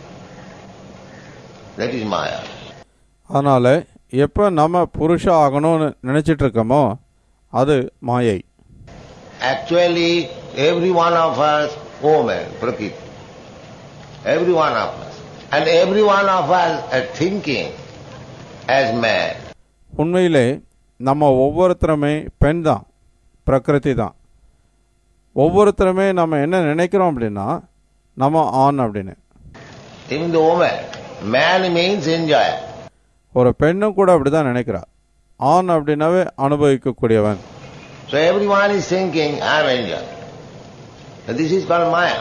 That is Maya.
அதனால எப்போ நம்ம புருஷா ஆகணும்னு நினைச்சிட்டு இருக்கோமோ அது மாயை
Actually, every one of us, woman, Prakriti. Every one of us. And every one of us are thinking as man.
உண்மையிலே நம்ம ஒவ்வொருத்தருமே பெண் தான் பிரகிருதி தான் ஒவ்வொருத்தருமே நம்ம என்ன நினைக்கிறோம் அப்படின்னா நம்ம ஆண் அப்படின்னு
Even the woman. Man means enjoyer.
ஒரு பெண்ணும் கூட அப்படிதான் நினைக்கிறா ஆண் அப்படின்னாவே அனுபவிக்கக்கூடியவன்
So everyone is thinking, I am enjoyer. And this is called Maya.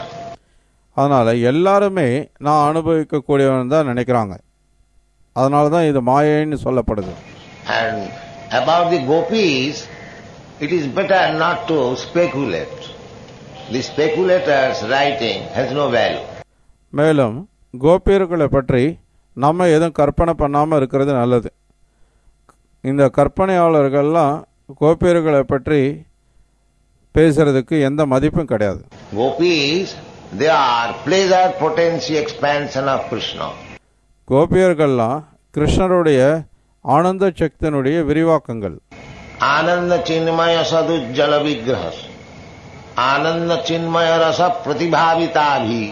அதனால எல்லாருமே நான் அனுபவிக்கக்கூடியவன் தான் நினைக்கிறாங்க அதனால தான் இது மாயைன்னு சொல்லப்படுது
And about the gopis, it is better not to speculate. The speculator's writing has no value.
மேலும் கோபியர்களை பற்றி நம்ம எதுவும் கற்பனை பண்ணாமல் இருக்கிறது நல்லது இந்த கற்பனையாளர்கள்லாம் கோபியர்களை பற்றி பேசுறதுக்கு எந்த மதிப்பும் கிடையாது
Gopis, they are pleasure potency expansion of Krishna.
கோபியர்கள்லாம் கிருஷ்ணருடைய ஆனந்த சக்தியினுடைய விரிவாக்கங்கள்
Ananda chinmaya sadujjala vigrahas. Ananda chinmaya rasa pratibhavitaabhi.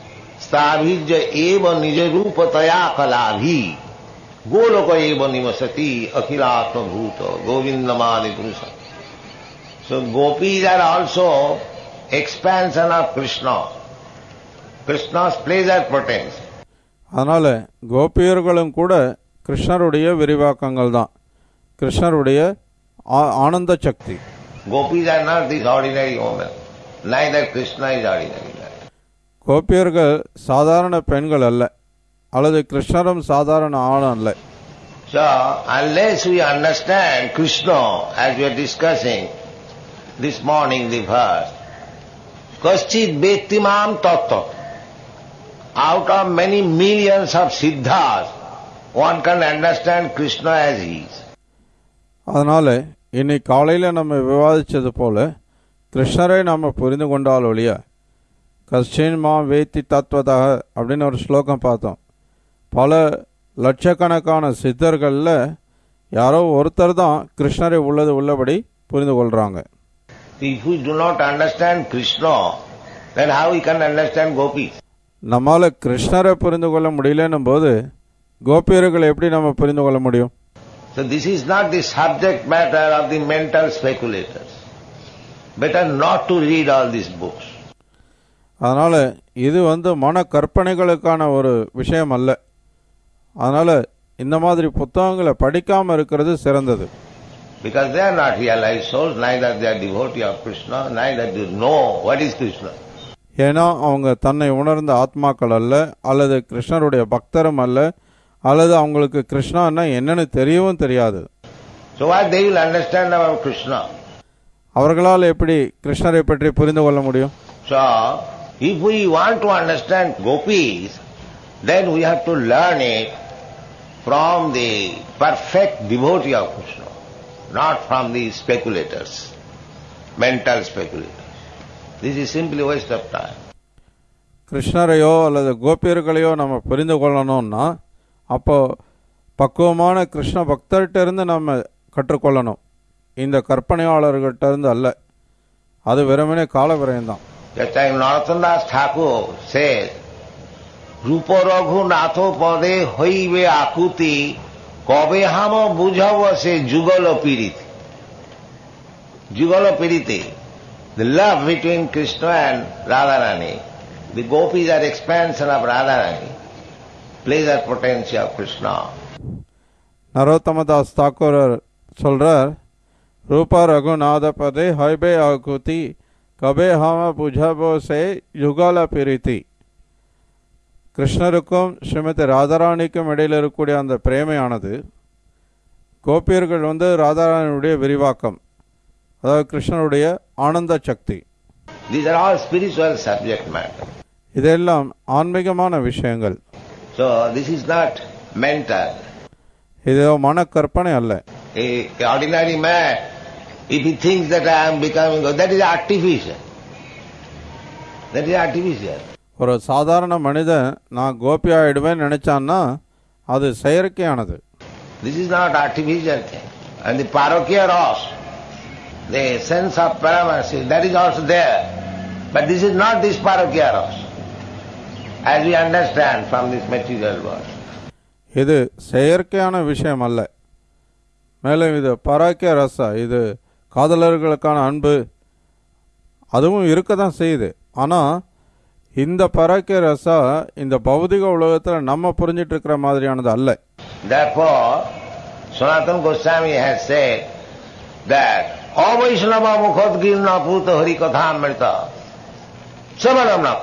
स्थाभिज एव निज रूप तया कलाभि गोलोक एव निवसति अखिलात्म भूत गोविंदमादि पुरुष So gopis are also expansion of Krishna. Krishna's pleasure potency.
அதனால கோபியர்களும் கூட கிருஷ்ணருடைய விரிவாக்கங்கள் தான் கிருஷ்ணருடைய ஆ- ஆனந்த சக்தி
Gopis are not this ordinary woman. Neither Krishna is ordinary. man.
கோபியர்கள் சாதாரண பெண்கள் அல்ல அல்லது கிருஷ்ணரும் சாதாரண ஆணும் அல்ல
So, unless we understand Krishna, as we are discussing this morning, the verse, Kaschit Bettimam Tattva. Out of many millions of siddhas, one can understand Krishna as he is.
அதனால இன்னைக்கு காலையில் நம்ம விவாதிச்சது போல கிருஷ்ணரை நம்ம புரிந்து கொண்டால் ஒழிய கஷ்டின் மா வேத்தி தத்வதாக அப்படின்னு ஒரு ஸ்லோகம் பார்த்தோம் பல லட்சக்கணக்கான சித்தர்களில் யாரோ ஒருத்தர் தான் கிருஷ்ணரை உள்ளது உள்ளபடி புரிந்து கொள்கிறாங்க
If we do not understand Krishna, then how we can understand gopis?
நம்மால் கிருஷ்ணரை புரிந்து கொள்ள முடியலன்னும் போது கோபியர்களை எப்படி நம்ம புரிந்து கொள்ள முடியும்
So this is not the subject matter of the mental speculators. Better not to read all these books.
அதனால் இது வந்து மன கற்பனைகளுக்கான ஒரு விஷயம் அல்ல அதனால் இந்த மாதிரி புத்தகங்களை படிக்காமல் இருக்கிறது சிறந்தது
Because they are not realized souls, neither they are devotee of Krishna, neither do know what is Krishna.
ஏன்னா அவங்க தன்னை உணர்ந்த ஆத்மாக்கள் அல்ல அல்லது கிருஷ்ணருடைய பக்தரும் அல்ல அல்லது அவங்களுக்கு கிருஷ்ணான்னா என்னன்னு தெரியவும் தெரியாது
So what they will understand about Krishna?
அவர்களால் எப்படி கிருஷ்ணரை பற்றி புரிந்து கொள்ள முடியும்
So, if we want to understand gopis, then we have to learn it from the perfect devotee of Krishna, not from the speculators, mental speculators. This is simply waste of time.
கிருஷ்ணரையோ அல்லது கோபியர்களையோ நம்ம புரிந்து கொள்ளணும்னா அப்போ பக்குவமான கிருஷ்ண பக்தர்கிட்ட இருந்து நம்ம கற்றுக்கொள்ளணும் இந்த கற்பனையாளர்கிட்ட இருந்து அல்ல அது வெறுமனே கால விரயம்தான்
Just like Narottam Das Thakur says, রূপ রঘুনাথ পদে হইবে আকুতি কবে হাম বুঝব সে যুগল পীড়িত যুগল পীড়িতে The love between Krishna and Radharani, the gopis are expansion of Radharani, pleasure potency of Krishna.
நரோத்தமதாஸ் Thakur சொல்றார் ரூபா ரகுநாத பதே ஹைபே ஆகுதி கபே ஹாம புஜபோ சே யுகால பிரித்தி கிருஷ்ணருக்கும் ஸ்ரீமதி ராதாராணிக்கும் இடையில் இருக்கக்கூடிய அந்த பிரேமையானது கோபியர்கள் வந்து ராதாராணியுடைய விரிவாக்கம் அதாவது கிருஷ்ணருடைய ஆனந்த சக்தி
These are all spiritual subject matter.
இதெல்லாம் ஆன்மீகமான விஷயங்கள்
So this is not mental.
இது மன கற்பனை அல்ல
A, a ordinary man, if he thinks that I am becoming, that is artificial. That is artificial.
ஒரு சாதாரண மனிதன் நான் கோபி ஆயிடுவேன்னு நினைச்சான்னா அது செயற்கையானது
This is not artificial thing. And the parokia ros, the sense of paramercy, that is also there. But this is not this parokia ros, as we understand from this material world.
இது செயற்கையான விஷயம் அல்ல மேலும் இது பராக்கிய ரசா இது காதலர்களுக்கான அன்பு அதுவும் இருக்க தான் செய்யுது ஆனால் இந்த பராக்கிய ரசா இந்த பௌதிக உலகத்தில் நம்ம புரிஞ்சிட்டு இருக்கிற மாதிரியானது அல்ல
Therefore, Sanatana Goswami has said that Avaishnava mukhot girna puta hari katha amrita samanam na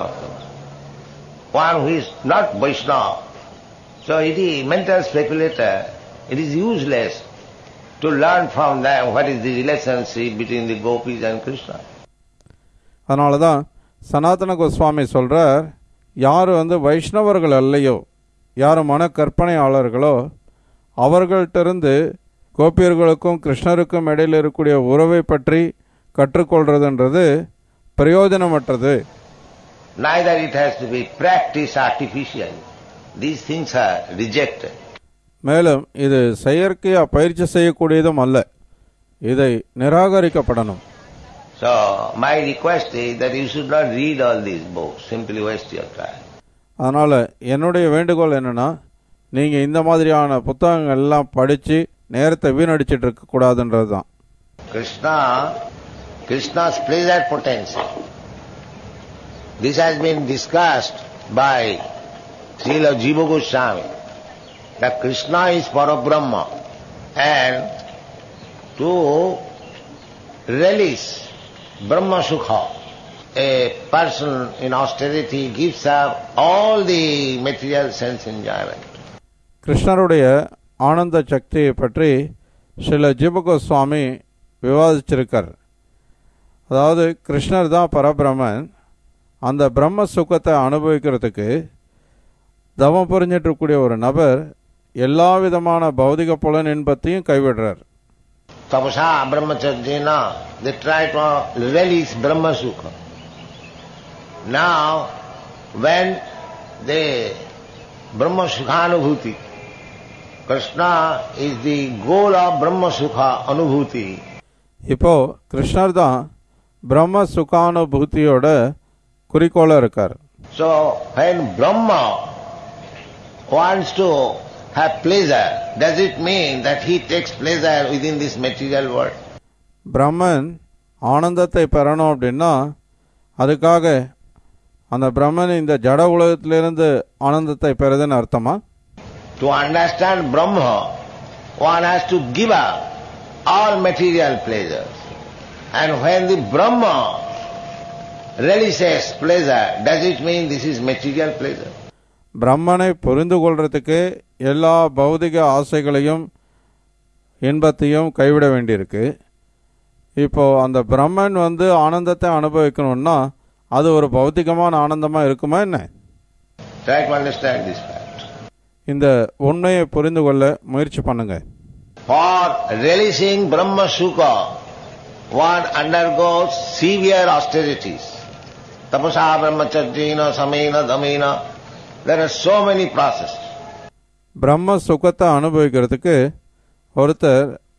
One who is not Vaishnava. So it is mental speculator, it is useless to learn from them what is the relationship between the gopis and Krishna.
அதனால தான் சனாதன கோஸ்வாமி சொல்கிறார் யார் வந்து வைஷ்ணவர்கள் அல்லையோ யார் மன கற்பனையாளர்களோ அவர்கள்ட்டிருந்து கோபியர்களுக்கும் கிருஷ்ணருக்கும் இடையில் இருக்கக்கூடிய உறவை பற்றி கற்றுக்கொள்றதுன்றது பிரயோஜனமற்றது
Neither it has to be practiced artificially. These things are rejected.
மேலும் இது செயற்கையாக பயிற்சி செய்யக்கூடியதும் அல்ல இதை நிராகரிக்கப்படணும்
So my request is that you should not read all these books, simply waste your time.
அதனால் என்னுடைய வேண்டுகோள் என்னென்னா நீங்கள் இந்த மாதிரியான புத்தகங்கள் எல்லாம் படித்து நேரத்தை வீணடிச்சிட்டு இருக்கக்கூடாதுன்றது தான்
Krishna, Krishna's pleasure potential. This has been discussed by Srila Jiva Goswami, that Krishna is Parabrahma and to release Brahma Sukha, a person in austerity gives up all the material sense enjoyment.
கிருஷ்ணருடைய ஆனந்த சக்தியை பற்றி ஸ்ரீல ஜீவகோஸ்வாமி விவாதிச்சிருக்கார் அதாவது கிருஷ்ணர் தான் பரபிரமன் அந்த பிரம்ம சுகத்தை அனுபவிக்கிறதுக்கு தவம் புரிஞ்சிட்டு இருக்கக்கூடிய ஒரு நபர் எல்லா விதமான பௌதிக புலன் இன்பத்தையும் கைவிடுறார்
Tapasa brahmacharjena, they try to release Brahma Sukha. Now, when the Brahma Sukhanubhuti, Krishna is the goal of Brahma Sukha Anubhuti,
இப்போ கிருஷ்ணர் தான் பிரம்ம சுகானுபூதியோட குறிக்கோளாக இருக்கார்
so when Brahma wants to have pleasure, does it mean that he takes pleasure within this material world?
பிரம்மன் ஆனந்தத்தை பெறணும் அப்படின்னா அதுக்காக அந்த பிரம்மன் இந்த ஜட உலகத்திலிருந்து ஆனந்தத்தை பெறுதுன்னு அர்த்தமா
To understand Brahma, one has to give up all material pleasures. And when the Brahma releases pleasure, does it mean this is material pleasure?
பிரம்மனை புரிந்து கொள்றதுக்கு எல்லா பௌதிக ஆசைகளையும் இன்பத்தையும் கைவிட வேண்டியிருக்கு இப்போ அந்த பிரம்மன் வந்து ஆனந்தத்தை அனுபவிக்கணும்னா அது ஒரு பௌத்திகமான ஆனந்தமா இருக்குமா என்ன
Try to understand this fact.
இந்த உண்மையை புரிந்து கொள்ள முயற்சி பண்ணுங்க
For releasing Brahma Sukha, one undergoes severe austerities. Tapasa brahmacharjena, samena, dhamena. There are so many processes.
பிரம்ம சுகத்தை அனுபவிக்கிறதுக்கு ஒருத்தர்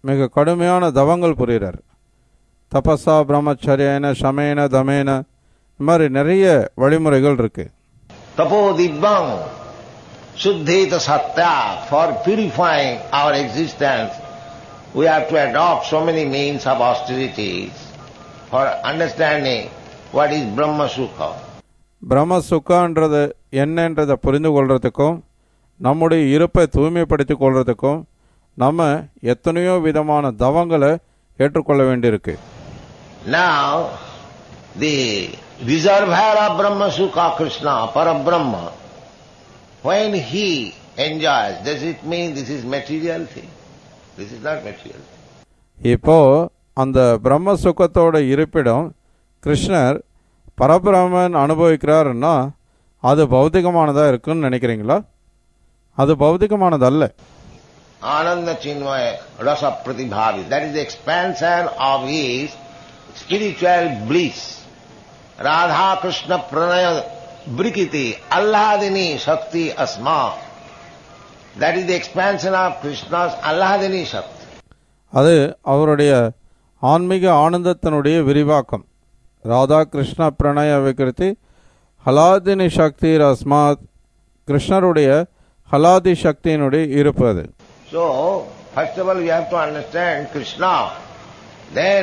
மிக கடுமையான தவங்கள் புரிகிறார் தபஸா பிரம்மச்சரியன சமேன தமேன இந்த மாதிரி நிறைய வழிமுறைகள் இருக்கு
Tapo dibbang suddhita satya. For purifying our existence, we have to adopt so many means of austerities for understanding what is Brahma Sukha.
பிரம்ம சுக்கான்றது என்னன்றதை புரிந்து கொள்றதுக்கும் நம்முடைய இருப்பை தூய்மைப்படுத்திக் கொள்றதுக்கும் நம்ம எத்தனையோ விதமான தவங்களை ஏற்றுக்கொள்ள வேண்டியிருக்கு
Now, the reservoir of Brahma Sukha, Krishna, Parabrahma, when he enjoys, does it mean this is material thing? This is not material.
இப்போ அந்த பிரம்ம சுகத்தோட இருப்பிடம் கிருஷ்ணர் பரபிரமன் அனுபவிக்கிறாருன்னா அது பௌதிகமானதா இருக்குன்னு நினைக்கிறீங்களா அது பௌதிகமானதல்ல
Ananda Chinmaya Rasa Pratibhavi. That is the expansion of his spiritual bliss. Radha Krishna Pranaya Brikiti Allahadini Shakti Asma. That is the expansion of Krishna's Allahadini Shakti.
அது அவருடைய ஆன்மீக ஆனந்தத்தினுடைய விரிவாக்கம் ராதா கிருஷ்ண பிரணய விகிருதி ஹலாதினி சக்தி ரஸ்மாத் கிருஷ்ணருடைய ஹலாதி சக்தியினுடைய இருப்பு அது
So, first of all we have to understand Krishna. Then,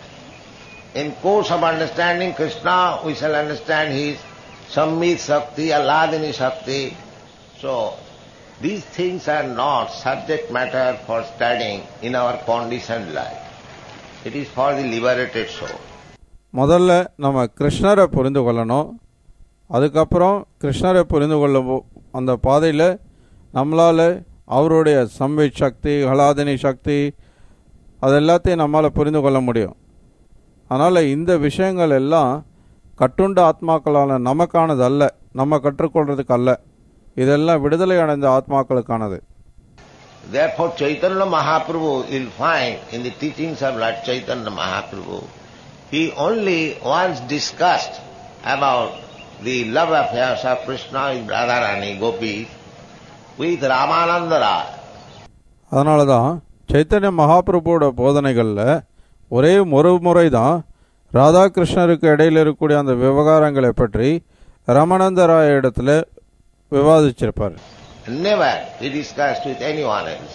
in course of understanding Krishna, we shall understand his Sammit Shakti, Allahadini Shakti. So, these things are not subject matter for studying in our conditioned life. It is for the liberated soul.
முதல்ல நம்ம கிருஷ்ணரை புரிந்து கொள்ளணும் அதுக்கப்புறம் கிருஷ்ணரை புரிந்து கொள்ள போ- அந்த பாதையில் நம்மளால் அவருடைய சம்வித் சக்தி ஹலாதினி சக்தி அது எல்லாத்தையும் நம்மால் புரிந்து கொள்ள முடியும் அதனால் இந்த விஷயங்கள் எல்லாம் கட்டுண்ட ஆத்மாக்களான நமக்கானது அல்ல நம்ம கற்றுக்கொள்றதுக்கு அல்ல இதெல்லாம் விடுதலை அடைந்த ஆத்மாக்களுக்கானது
Therefore, Chaitanya Mahaprabhu, you'll find in the teachings of Lord Chaitanya Mahaprabhu, he only once discussed about the love affairs of Krishna with Radharani, Gopis, with Ramananda Raya.
அதனால தான் சைத்தன்ய மகாபிரபுவோட போதனைகளில் ஒரே ஒரு முறை தான் ராதாகிருஷ்ணருக்கு இடையில் இருக்கக்கூடிய அந்த விவகாரங்களை பற்றி ரமணந்த ராய இடத்துல விவாதிச்சிருப்பார்
Never he discussed with anyone else,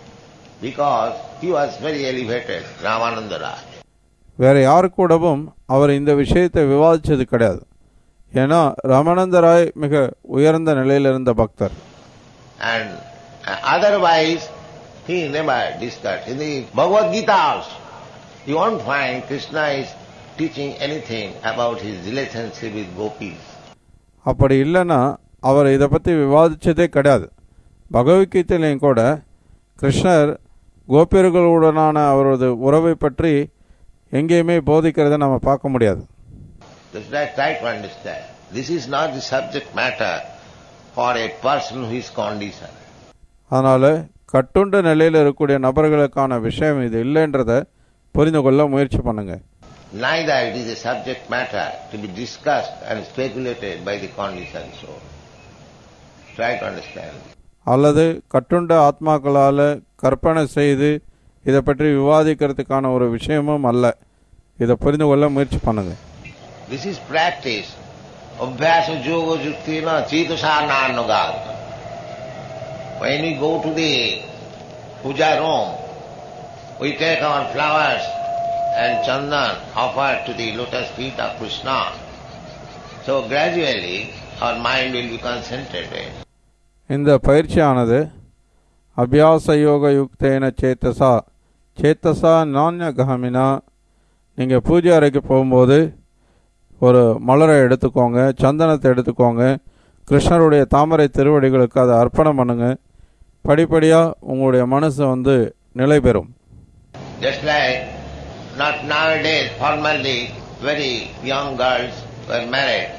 because he was very elevated, Ramananda Raya.
வேற யாரு கூடவும் அவர் இந்த விஷயத்தை விவாதிச்சது கிடையாது ஏன்னா ரமணந்த ராய் மிக உயர்ந்த நிலையில் இருந்த பக்தர்
And uh, otherwise, he never discussed. In the Bhagavad Gita also, you won't find Krishna is teaching anything about his relationship with gopis.
அப்படி இல்லைன்னா அவர் இதை பற்றி விவாதிச்சதே கிடையாது பகவத்கீதையிலையும் கூட கிருஷ்ணர் கோபியர்களுடனான அவரது உறவை பற்றி எங்கேயுமே போதிக்கிறதை நம்ம பார்க்க முடியாது
That's right, try to understand. This is not the subject matter for a person who is conditioned.
அதனால் கட்டுண்ட நிலையில் இருக்கக்கூடிய நபர்களுக்கான விஷயம் இது இல்லைன்றதை புரிந்து கொள்ள முயற்சி பண்ணுங்க
Neither it is a subject matter to be discussed and speculated by the conditioned soul. Try to understand.
அல்லது கட்டுண்ட ஆத்மாக்களால் கற்பனை செய்து இதை பற்றி விவாதிக்கிறதுக்கான ஒரு விஷயமும் அல்ல இதை புரிந்து கொள்ள முயற்சி பண்ணுங்க
This is practice. Abhyasa yoga yuktina chitasarnanugad. When we go to the puja room, we take our flowers and chandan offered to the lotus feet of Krishna. So gradually our mind will be concentrated.
இந்த பயிற்சியானது அபியாச யோக யுக்தேன சேத்தசா சேத்தசா நானியகமினா நீங்கள் பூஜை அறைக்கு போகும்போது ஒரு மலரை எடுத்துக்கோங்க சந்தனத்தை எடுத்துக்கோங்க கிருஷ்ணருடைய தாமரை திருவடிகளுக்கு அதை அர்ப்பணம் பண்ணுங்க படிப்படியாக உங்களுடைய மனசு வந்து நிலை பெறும்
Just like not nowadays formerly very young girls were married.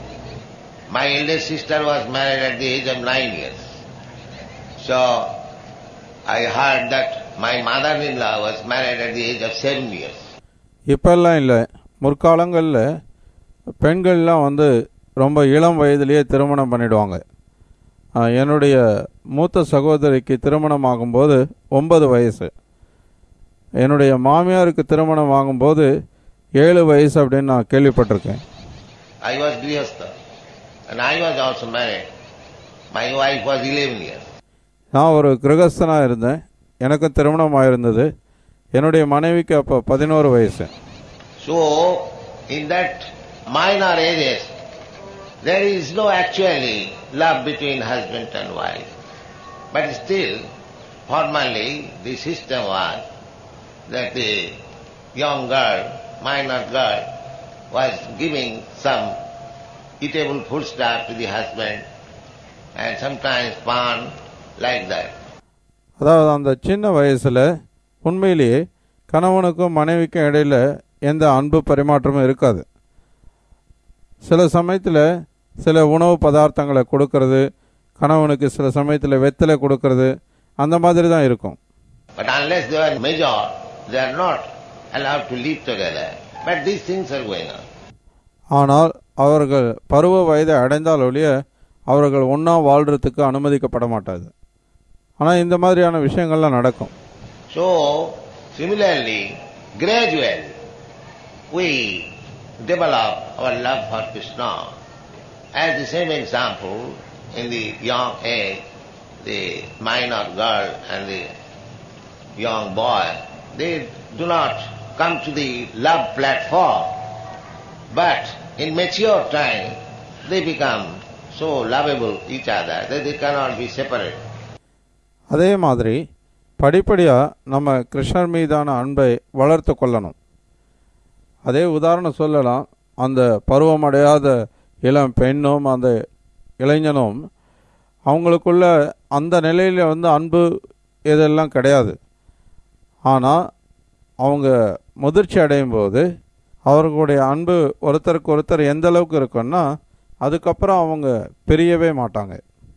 My eldest sister was married at the age of nine years. So I heard that my mother-in-law was married at the age of seven years.
இப்பெல்லாம் இல்லை முற்காலங்களில் பெண்கள்லாம் வந்து ரொம்ப இளம் வயதிலேயே திருமணம் பண்ணிடுவாங்க ஆஹ், என்னுடைய மூத்த சகோதரிக்கு திருமணம் ஆகும்போது ஒன்பது வயசு என்னுடைய மாமியாருக்கு திருமணம் வாங்கும்போது ஏழு வயசு அப்படின்னு நான் கேள்விப்பட்டிருக்கேன்
I was Grihastha and I was also married. My wife was 11 years.
நான் ஒரு கிரகஸ்தனாக இருந்தேன் எனக்கும் திருமணம் ஆயிருந்தது என்னுடைய மனைவிக்கு அப்போ பதினோரு வயசு
So, in that minor ages, there is no actually love between husband and wife. But still, formally, the system was that the young girl, minor girl, was giving some eatable foodstuff to the husband and sometimes pan, like that.
அதாவது அந்த சின்ன வயசில் உண்மையிலேயே கணவனுக்கும் மனைவிக்கும் இடையில எந்த அன்பு பரிமாற்றமும் இருக்காது சில சமயத்தில் சில உணவு பதார்த்தங்களை கொடுக்கறது கணவனுக்கு சில சமயத்தில் வெத்தலை கொடுக்கறது அந்த மாதிரி தான் இருக்கும்
But unless they are major, they are not allowed to live together. But these things are going on.
ஆனால் அவர்கள் பருவ வயதை அடைந்தால் ஒழிய அவர்கள் ஒன்றா வாழ்கிறதுக்கு அனுமதிக்கப்பட மாட்டாது ஆனால் இந்த மாதிரியான விஷயங்கள்லாம் நடக்கும்
So, similarly, gradually, we develop our love for Krishna. As the same example, in the young age, the minor girl and the young boy, they do not come to the love platform. But in mature time, they become so lovable each other that they cannot be separated.
அதே மாதிரி படிப்படியாக நம்ம கிருஷ்ணர் மீதான அன்பை வளர்த்து கொள்ளணும் அதே உதாரணம் சொல்லலாம் அந்த பருவமடையாத இளம் பெண்ணும் அந்த இளைஞனும் அவங்களுக்குள்ள அந்த நிலையில் வந்து அன்பு இதெல்லாம் கிடையாது ஆனால் அவங்க முதிர்ச்சி அடையும் போது அவர்களுடைய அன்பு ஒருத்தருக்கு ஒருத்தர் எந்த அளவுக்கு இருக்குன்னா அதுக்கப்புறம் அவங்க பிரியவே மாட்டாங்க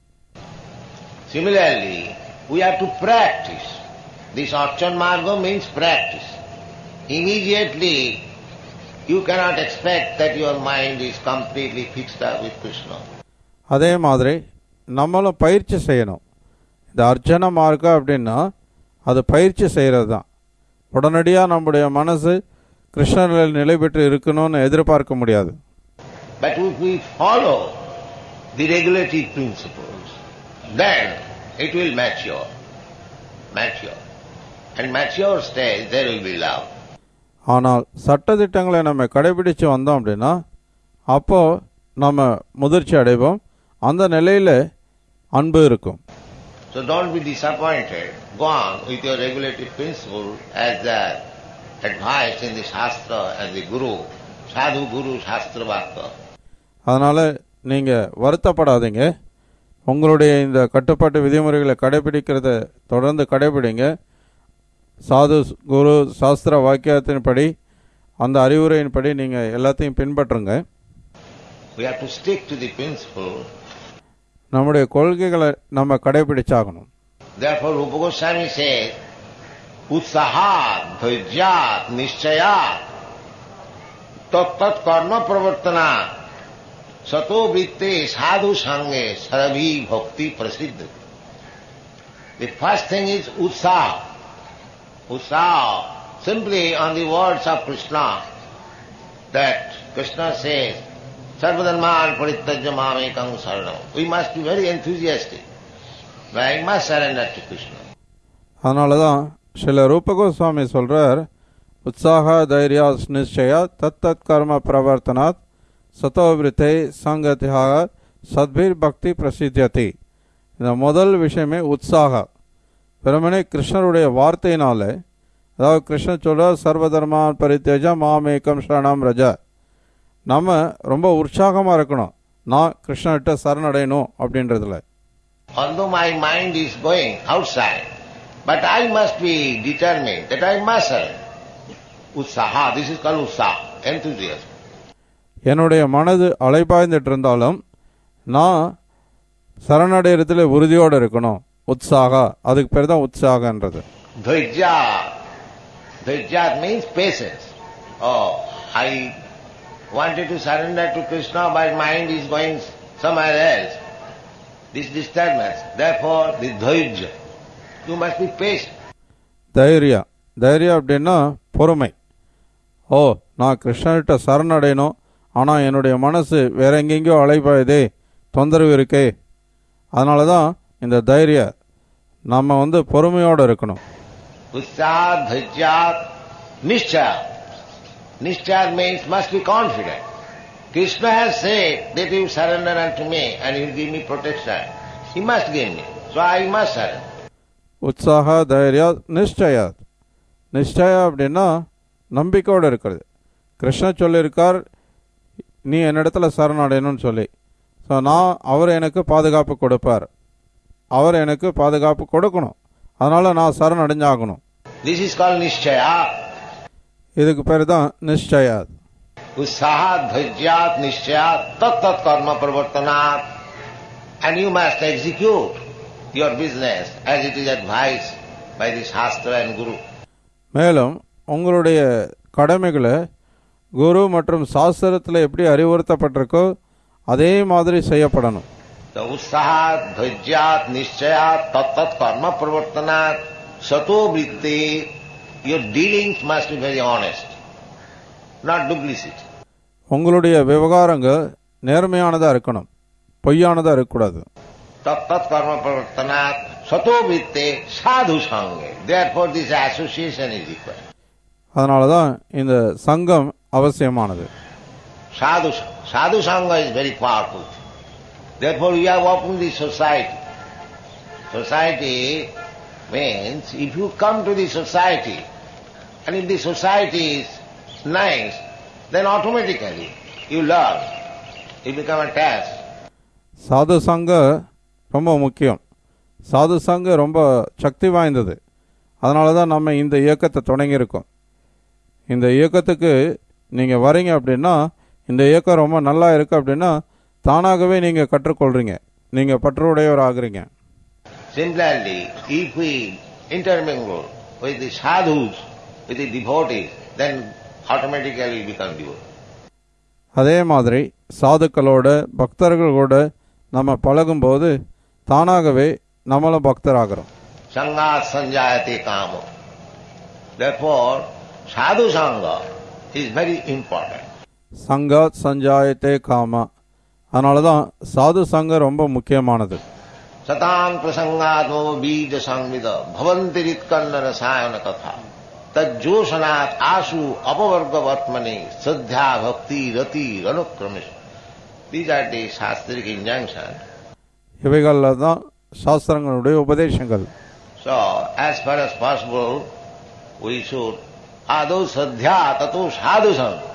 Similarly, we have to practice. This Archan Marga means practice. Immediately, you cannot expect that your mind is completely fixed up with Krishna.
அதே மாதிரி நம்மளும் பயிற்சி செய்யணும் இந்த அர்ச்சன மார்க்கா அப்படின்னா அது பயிற்சி செய்கிறது தான் உடனடியாக நம்முடைய மனசு கிருஷ்ணனில் நிலை பெற்று இருக்கணும்னு எதிர்பார்க்க முடியாது
But if we follow the regulative principles, then it will mature. Mature. And mature stage, there will be love.
ஆனால் சட்டதிட்டங்களை நம்ம கடைபிடிச்சு வந்தோம் அப்படின்னா அப்போ நம்ம முதிர்ச்சி அடைவோம் அந்த நிலையில் அன்பு இருக்கும்
So don't be disappointed. Go on with your regulative principle as the advice in the Shastra and the Guru, Sadhu Guru Shastra Bhakta.
அதனால் நீங்கள் வருத்தப்படாதீங்க உங்களுடைய இந்த கட்டுப்பாட்டு விதிமுறைகளை கடைபிடிக்கிறத தொடர்ந்து கடைபிடிங்க சாது குரு சாஸ்திர வாக்கியத்தின்படி அந்த அறிவுரையின்படி நீங்கள் எல்லாத்தையும் பின்பற்றுங்க
We have to stick to the principle.
நம்முடைய கொள்கைகளை நம்ம கடைபிடிச்சாகணும்
Therefore Rupa Goswami says, Utsahat, Dhajyat, Nishchayat, Tat Tat Karma Pravartana, Sato Vitte Sadhu Sange Sarabhi Bhakti Prasiddha. The first thing is Utsaha. Utsaha, simply on the words of Krishna, that Krishna says, Sarvadharman Paritajya Mamekam Saranam. We must be very enthusiastic. I must surrender to Krishna.
அதனால தான் சில ரூபகோஸ்வாமி சொல்கிறார் உற்சாக தைரியா நிச்சயா தத் தத் கர்ம பிரவர்த்தனாத் சதோவிருத்தை சங்கத்தியாக சத்பீர் பக்தி பிரசித்தியதி இந்த முதல் விஷயமே உற்சாக வெறுமனே கிருஷ்ணருடைய வார்த்தையினால அதாவது கிருஷ்ணன் சொல்ற சர்வதர்மான் பரித்தேஜ மாமேக்கம் சரணம் ரஜ நம்ம ரொம்ப உற்சாகமாக இருக்கணும் நான் கிருஷ்ணர்கிட்ட சரணடையணும் அப்படின்றதுல
Although my mind is going outside, but I must be determined that I must surrender. Utsaha, this is called utsaha, enthusiasm.
என்னுடைய மனது அலைபாய்ந்துட்டு இருந்தாலும் நான் சரணடைகிறதுல உறுதியோடு இருக்கணும் உற்சாகா அதுக்கு பேர் தான் உற்சாகன்றது
Dhairya. Dhairya means patience. Oh, I wanted to surrender to Krishna, but mind is going somewhere else. This disturbance. Therefore, the dhairya. You must be patient.
தைரியா தைரியம் அப்படின்னா பொறுமை ஓ நான் கிருஷ்ணர்கிட்ட சரணடையணும் ஆனால் என்னுடைய மனசு வேற எங்கெங்கேயோ அலைபாயுதே தொந்தரவு இருக்கே அதனால தான் இந்த தைரிய நம்ம வந்து பொறுமையோடு இருக்கணும்
Utsad, dhajyat, nishcha. Nishcha means must be confident. Krishna has said that you surrender unto me and you will give me protection. He must give me. So I must surrender.
உற்சாக தைரியா நிஷ்டயா நிஷ்டயா அப்படின்னா நம்பிக்கையோடு இருக்கிறது கிருஷ்ணர் சொல்லியிருக்கார் நீ என்னிடத்துல சரணடையணும்னு சொல்லி ஸோ நான் அவர் எனக்கு பாதுகாப்பு கொடுப்பார் அவர் எனக்கு பாதுகாப்பு கொடுக்கணும் அதனால் நான் சரணடைஞ்சாகணும்
This is called nishchaya.
இதுக்கு பேர் தான் நிஷ்டயா
Utsahat, dhajyat, nishchayat, tat tat karma pravartanat. And you must execute your business as it is advised by the Shastra and Guru.
மேலும் உங்களுடைய கடமைகளை குரு மற்றும் சாஸ்திரத்தில் எப்படி அறிவுறுத்தப்பட்டிருக்கோ அதே மாதிரி செய்யப்படணும்
The utsahat, dhajyat, nishchayat, tat tat karma pravartanat, sato vritti, your dealings must be very honest, not duplicity.
உங்களுடைய விவகாரங்கள் நேர்மையானதாக இருக்கணும் பொய்யானதாக இருக்கக்கூடாது
Tat tat karma pravartanat, sato vritti, sadhu sange. Therefore this association is required.
அதனால தான் இந்த சங்கம் அவசியமானது
Sadhu, sadhu sangha is very powerful. Therefore we have opened the society. Society means if you come to the society and if the society is nice, then automatically you learn. You become attached.
சாது சங்க ரொம்ப முக்கியம் சாது சங்க ரொம்ப சக்தி வாய்ந்தது அதனால தான் நம்ம இந்த இயக்கத்தை தொடங்கியிருக்கோம் இந்த இயக்கத்துக்கு நீங்கள் வரீங்க அப்படின்னா இந்த இயக்கம் ரொம்ப நல்லா இருக்கு அப்படின்னா தானாகவே நீங்கள் கற்றுக்கொள்கிறீங்க நீங்கள் பற்றுடையவர் ஆகுறீங்க
Similarly, if we intermingle with the sadhus, with the devotees, then automatically we become devotees.
அதே மாதிரி சாதுக்களோட பக்தர்களோட நம்ம பழகும்போது தானாகவே நம்மளும் பக்தராகிறோம்
Sangat sanjayate kama. Therefore, sadhu sangha is very important.
சங்காத் சஞ்சாயத்தே காமா அதனால தான் சாது சங்கம் ரொம்ப முக்கியமானது
Satang prasangatmo bija sangvida bhavantiritkanna rasayana katha. Tajjosanat asu apavargavatmani sadhya bhakti rati anukramish. These are the shastric injunctions.
இவைகளில் தான் சாஸ்திரங்களுடைய உபதேசங்கள்
So, as far as possible, we should ado sadhya tato sadhu sangha.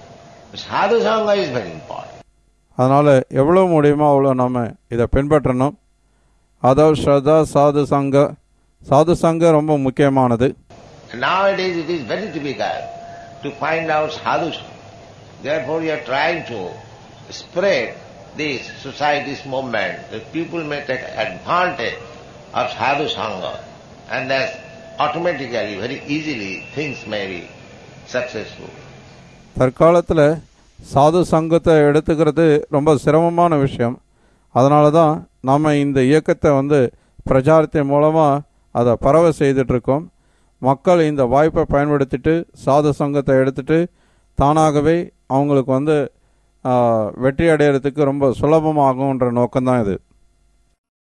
Sadhu sangha is very important.
அதனால் எவ்வளோ முடியுமோ அவ்வளோ நம்ம இதை பின்பற்றணும் அதோ ஸ்ரதா சாது சங்க சாது சங்கம் ரொம்ப முக்கியமானது
And nowadays it is very difficult to find out sadhu sangha. Therefore we are trying to spread this society's movement that people may take advantage of sadhu sangha and that automatically, very easily things may be successful.
தற்காலத்தில் சாது சங்கத்தை எடுத்துக்கிறது ரொம்ப சிரமமான விஷயம் அதனால தான் நம்ம இந்த இயக்கத்தை வந்து பிரச்சாரத்தின் மூலமாக அதை பரவ செய்துட்ருக்கோம் மக்கள் இந்த வாய்ப்பை பயன்படுத்திட்டு சாது சங்கத்தை எடுத்துட்டு தானாகவே அவங்களுக்கு வந்து ஆ, வெற்றி அடையிறதுக்கு ரொம்ப சுலபமாகுன்ற நோக்கம்தான் இது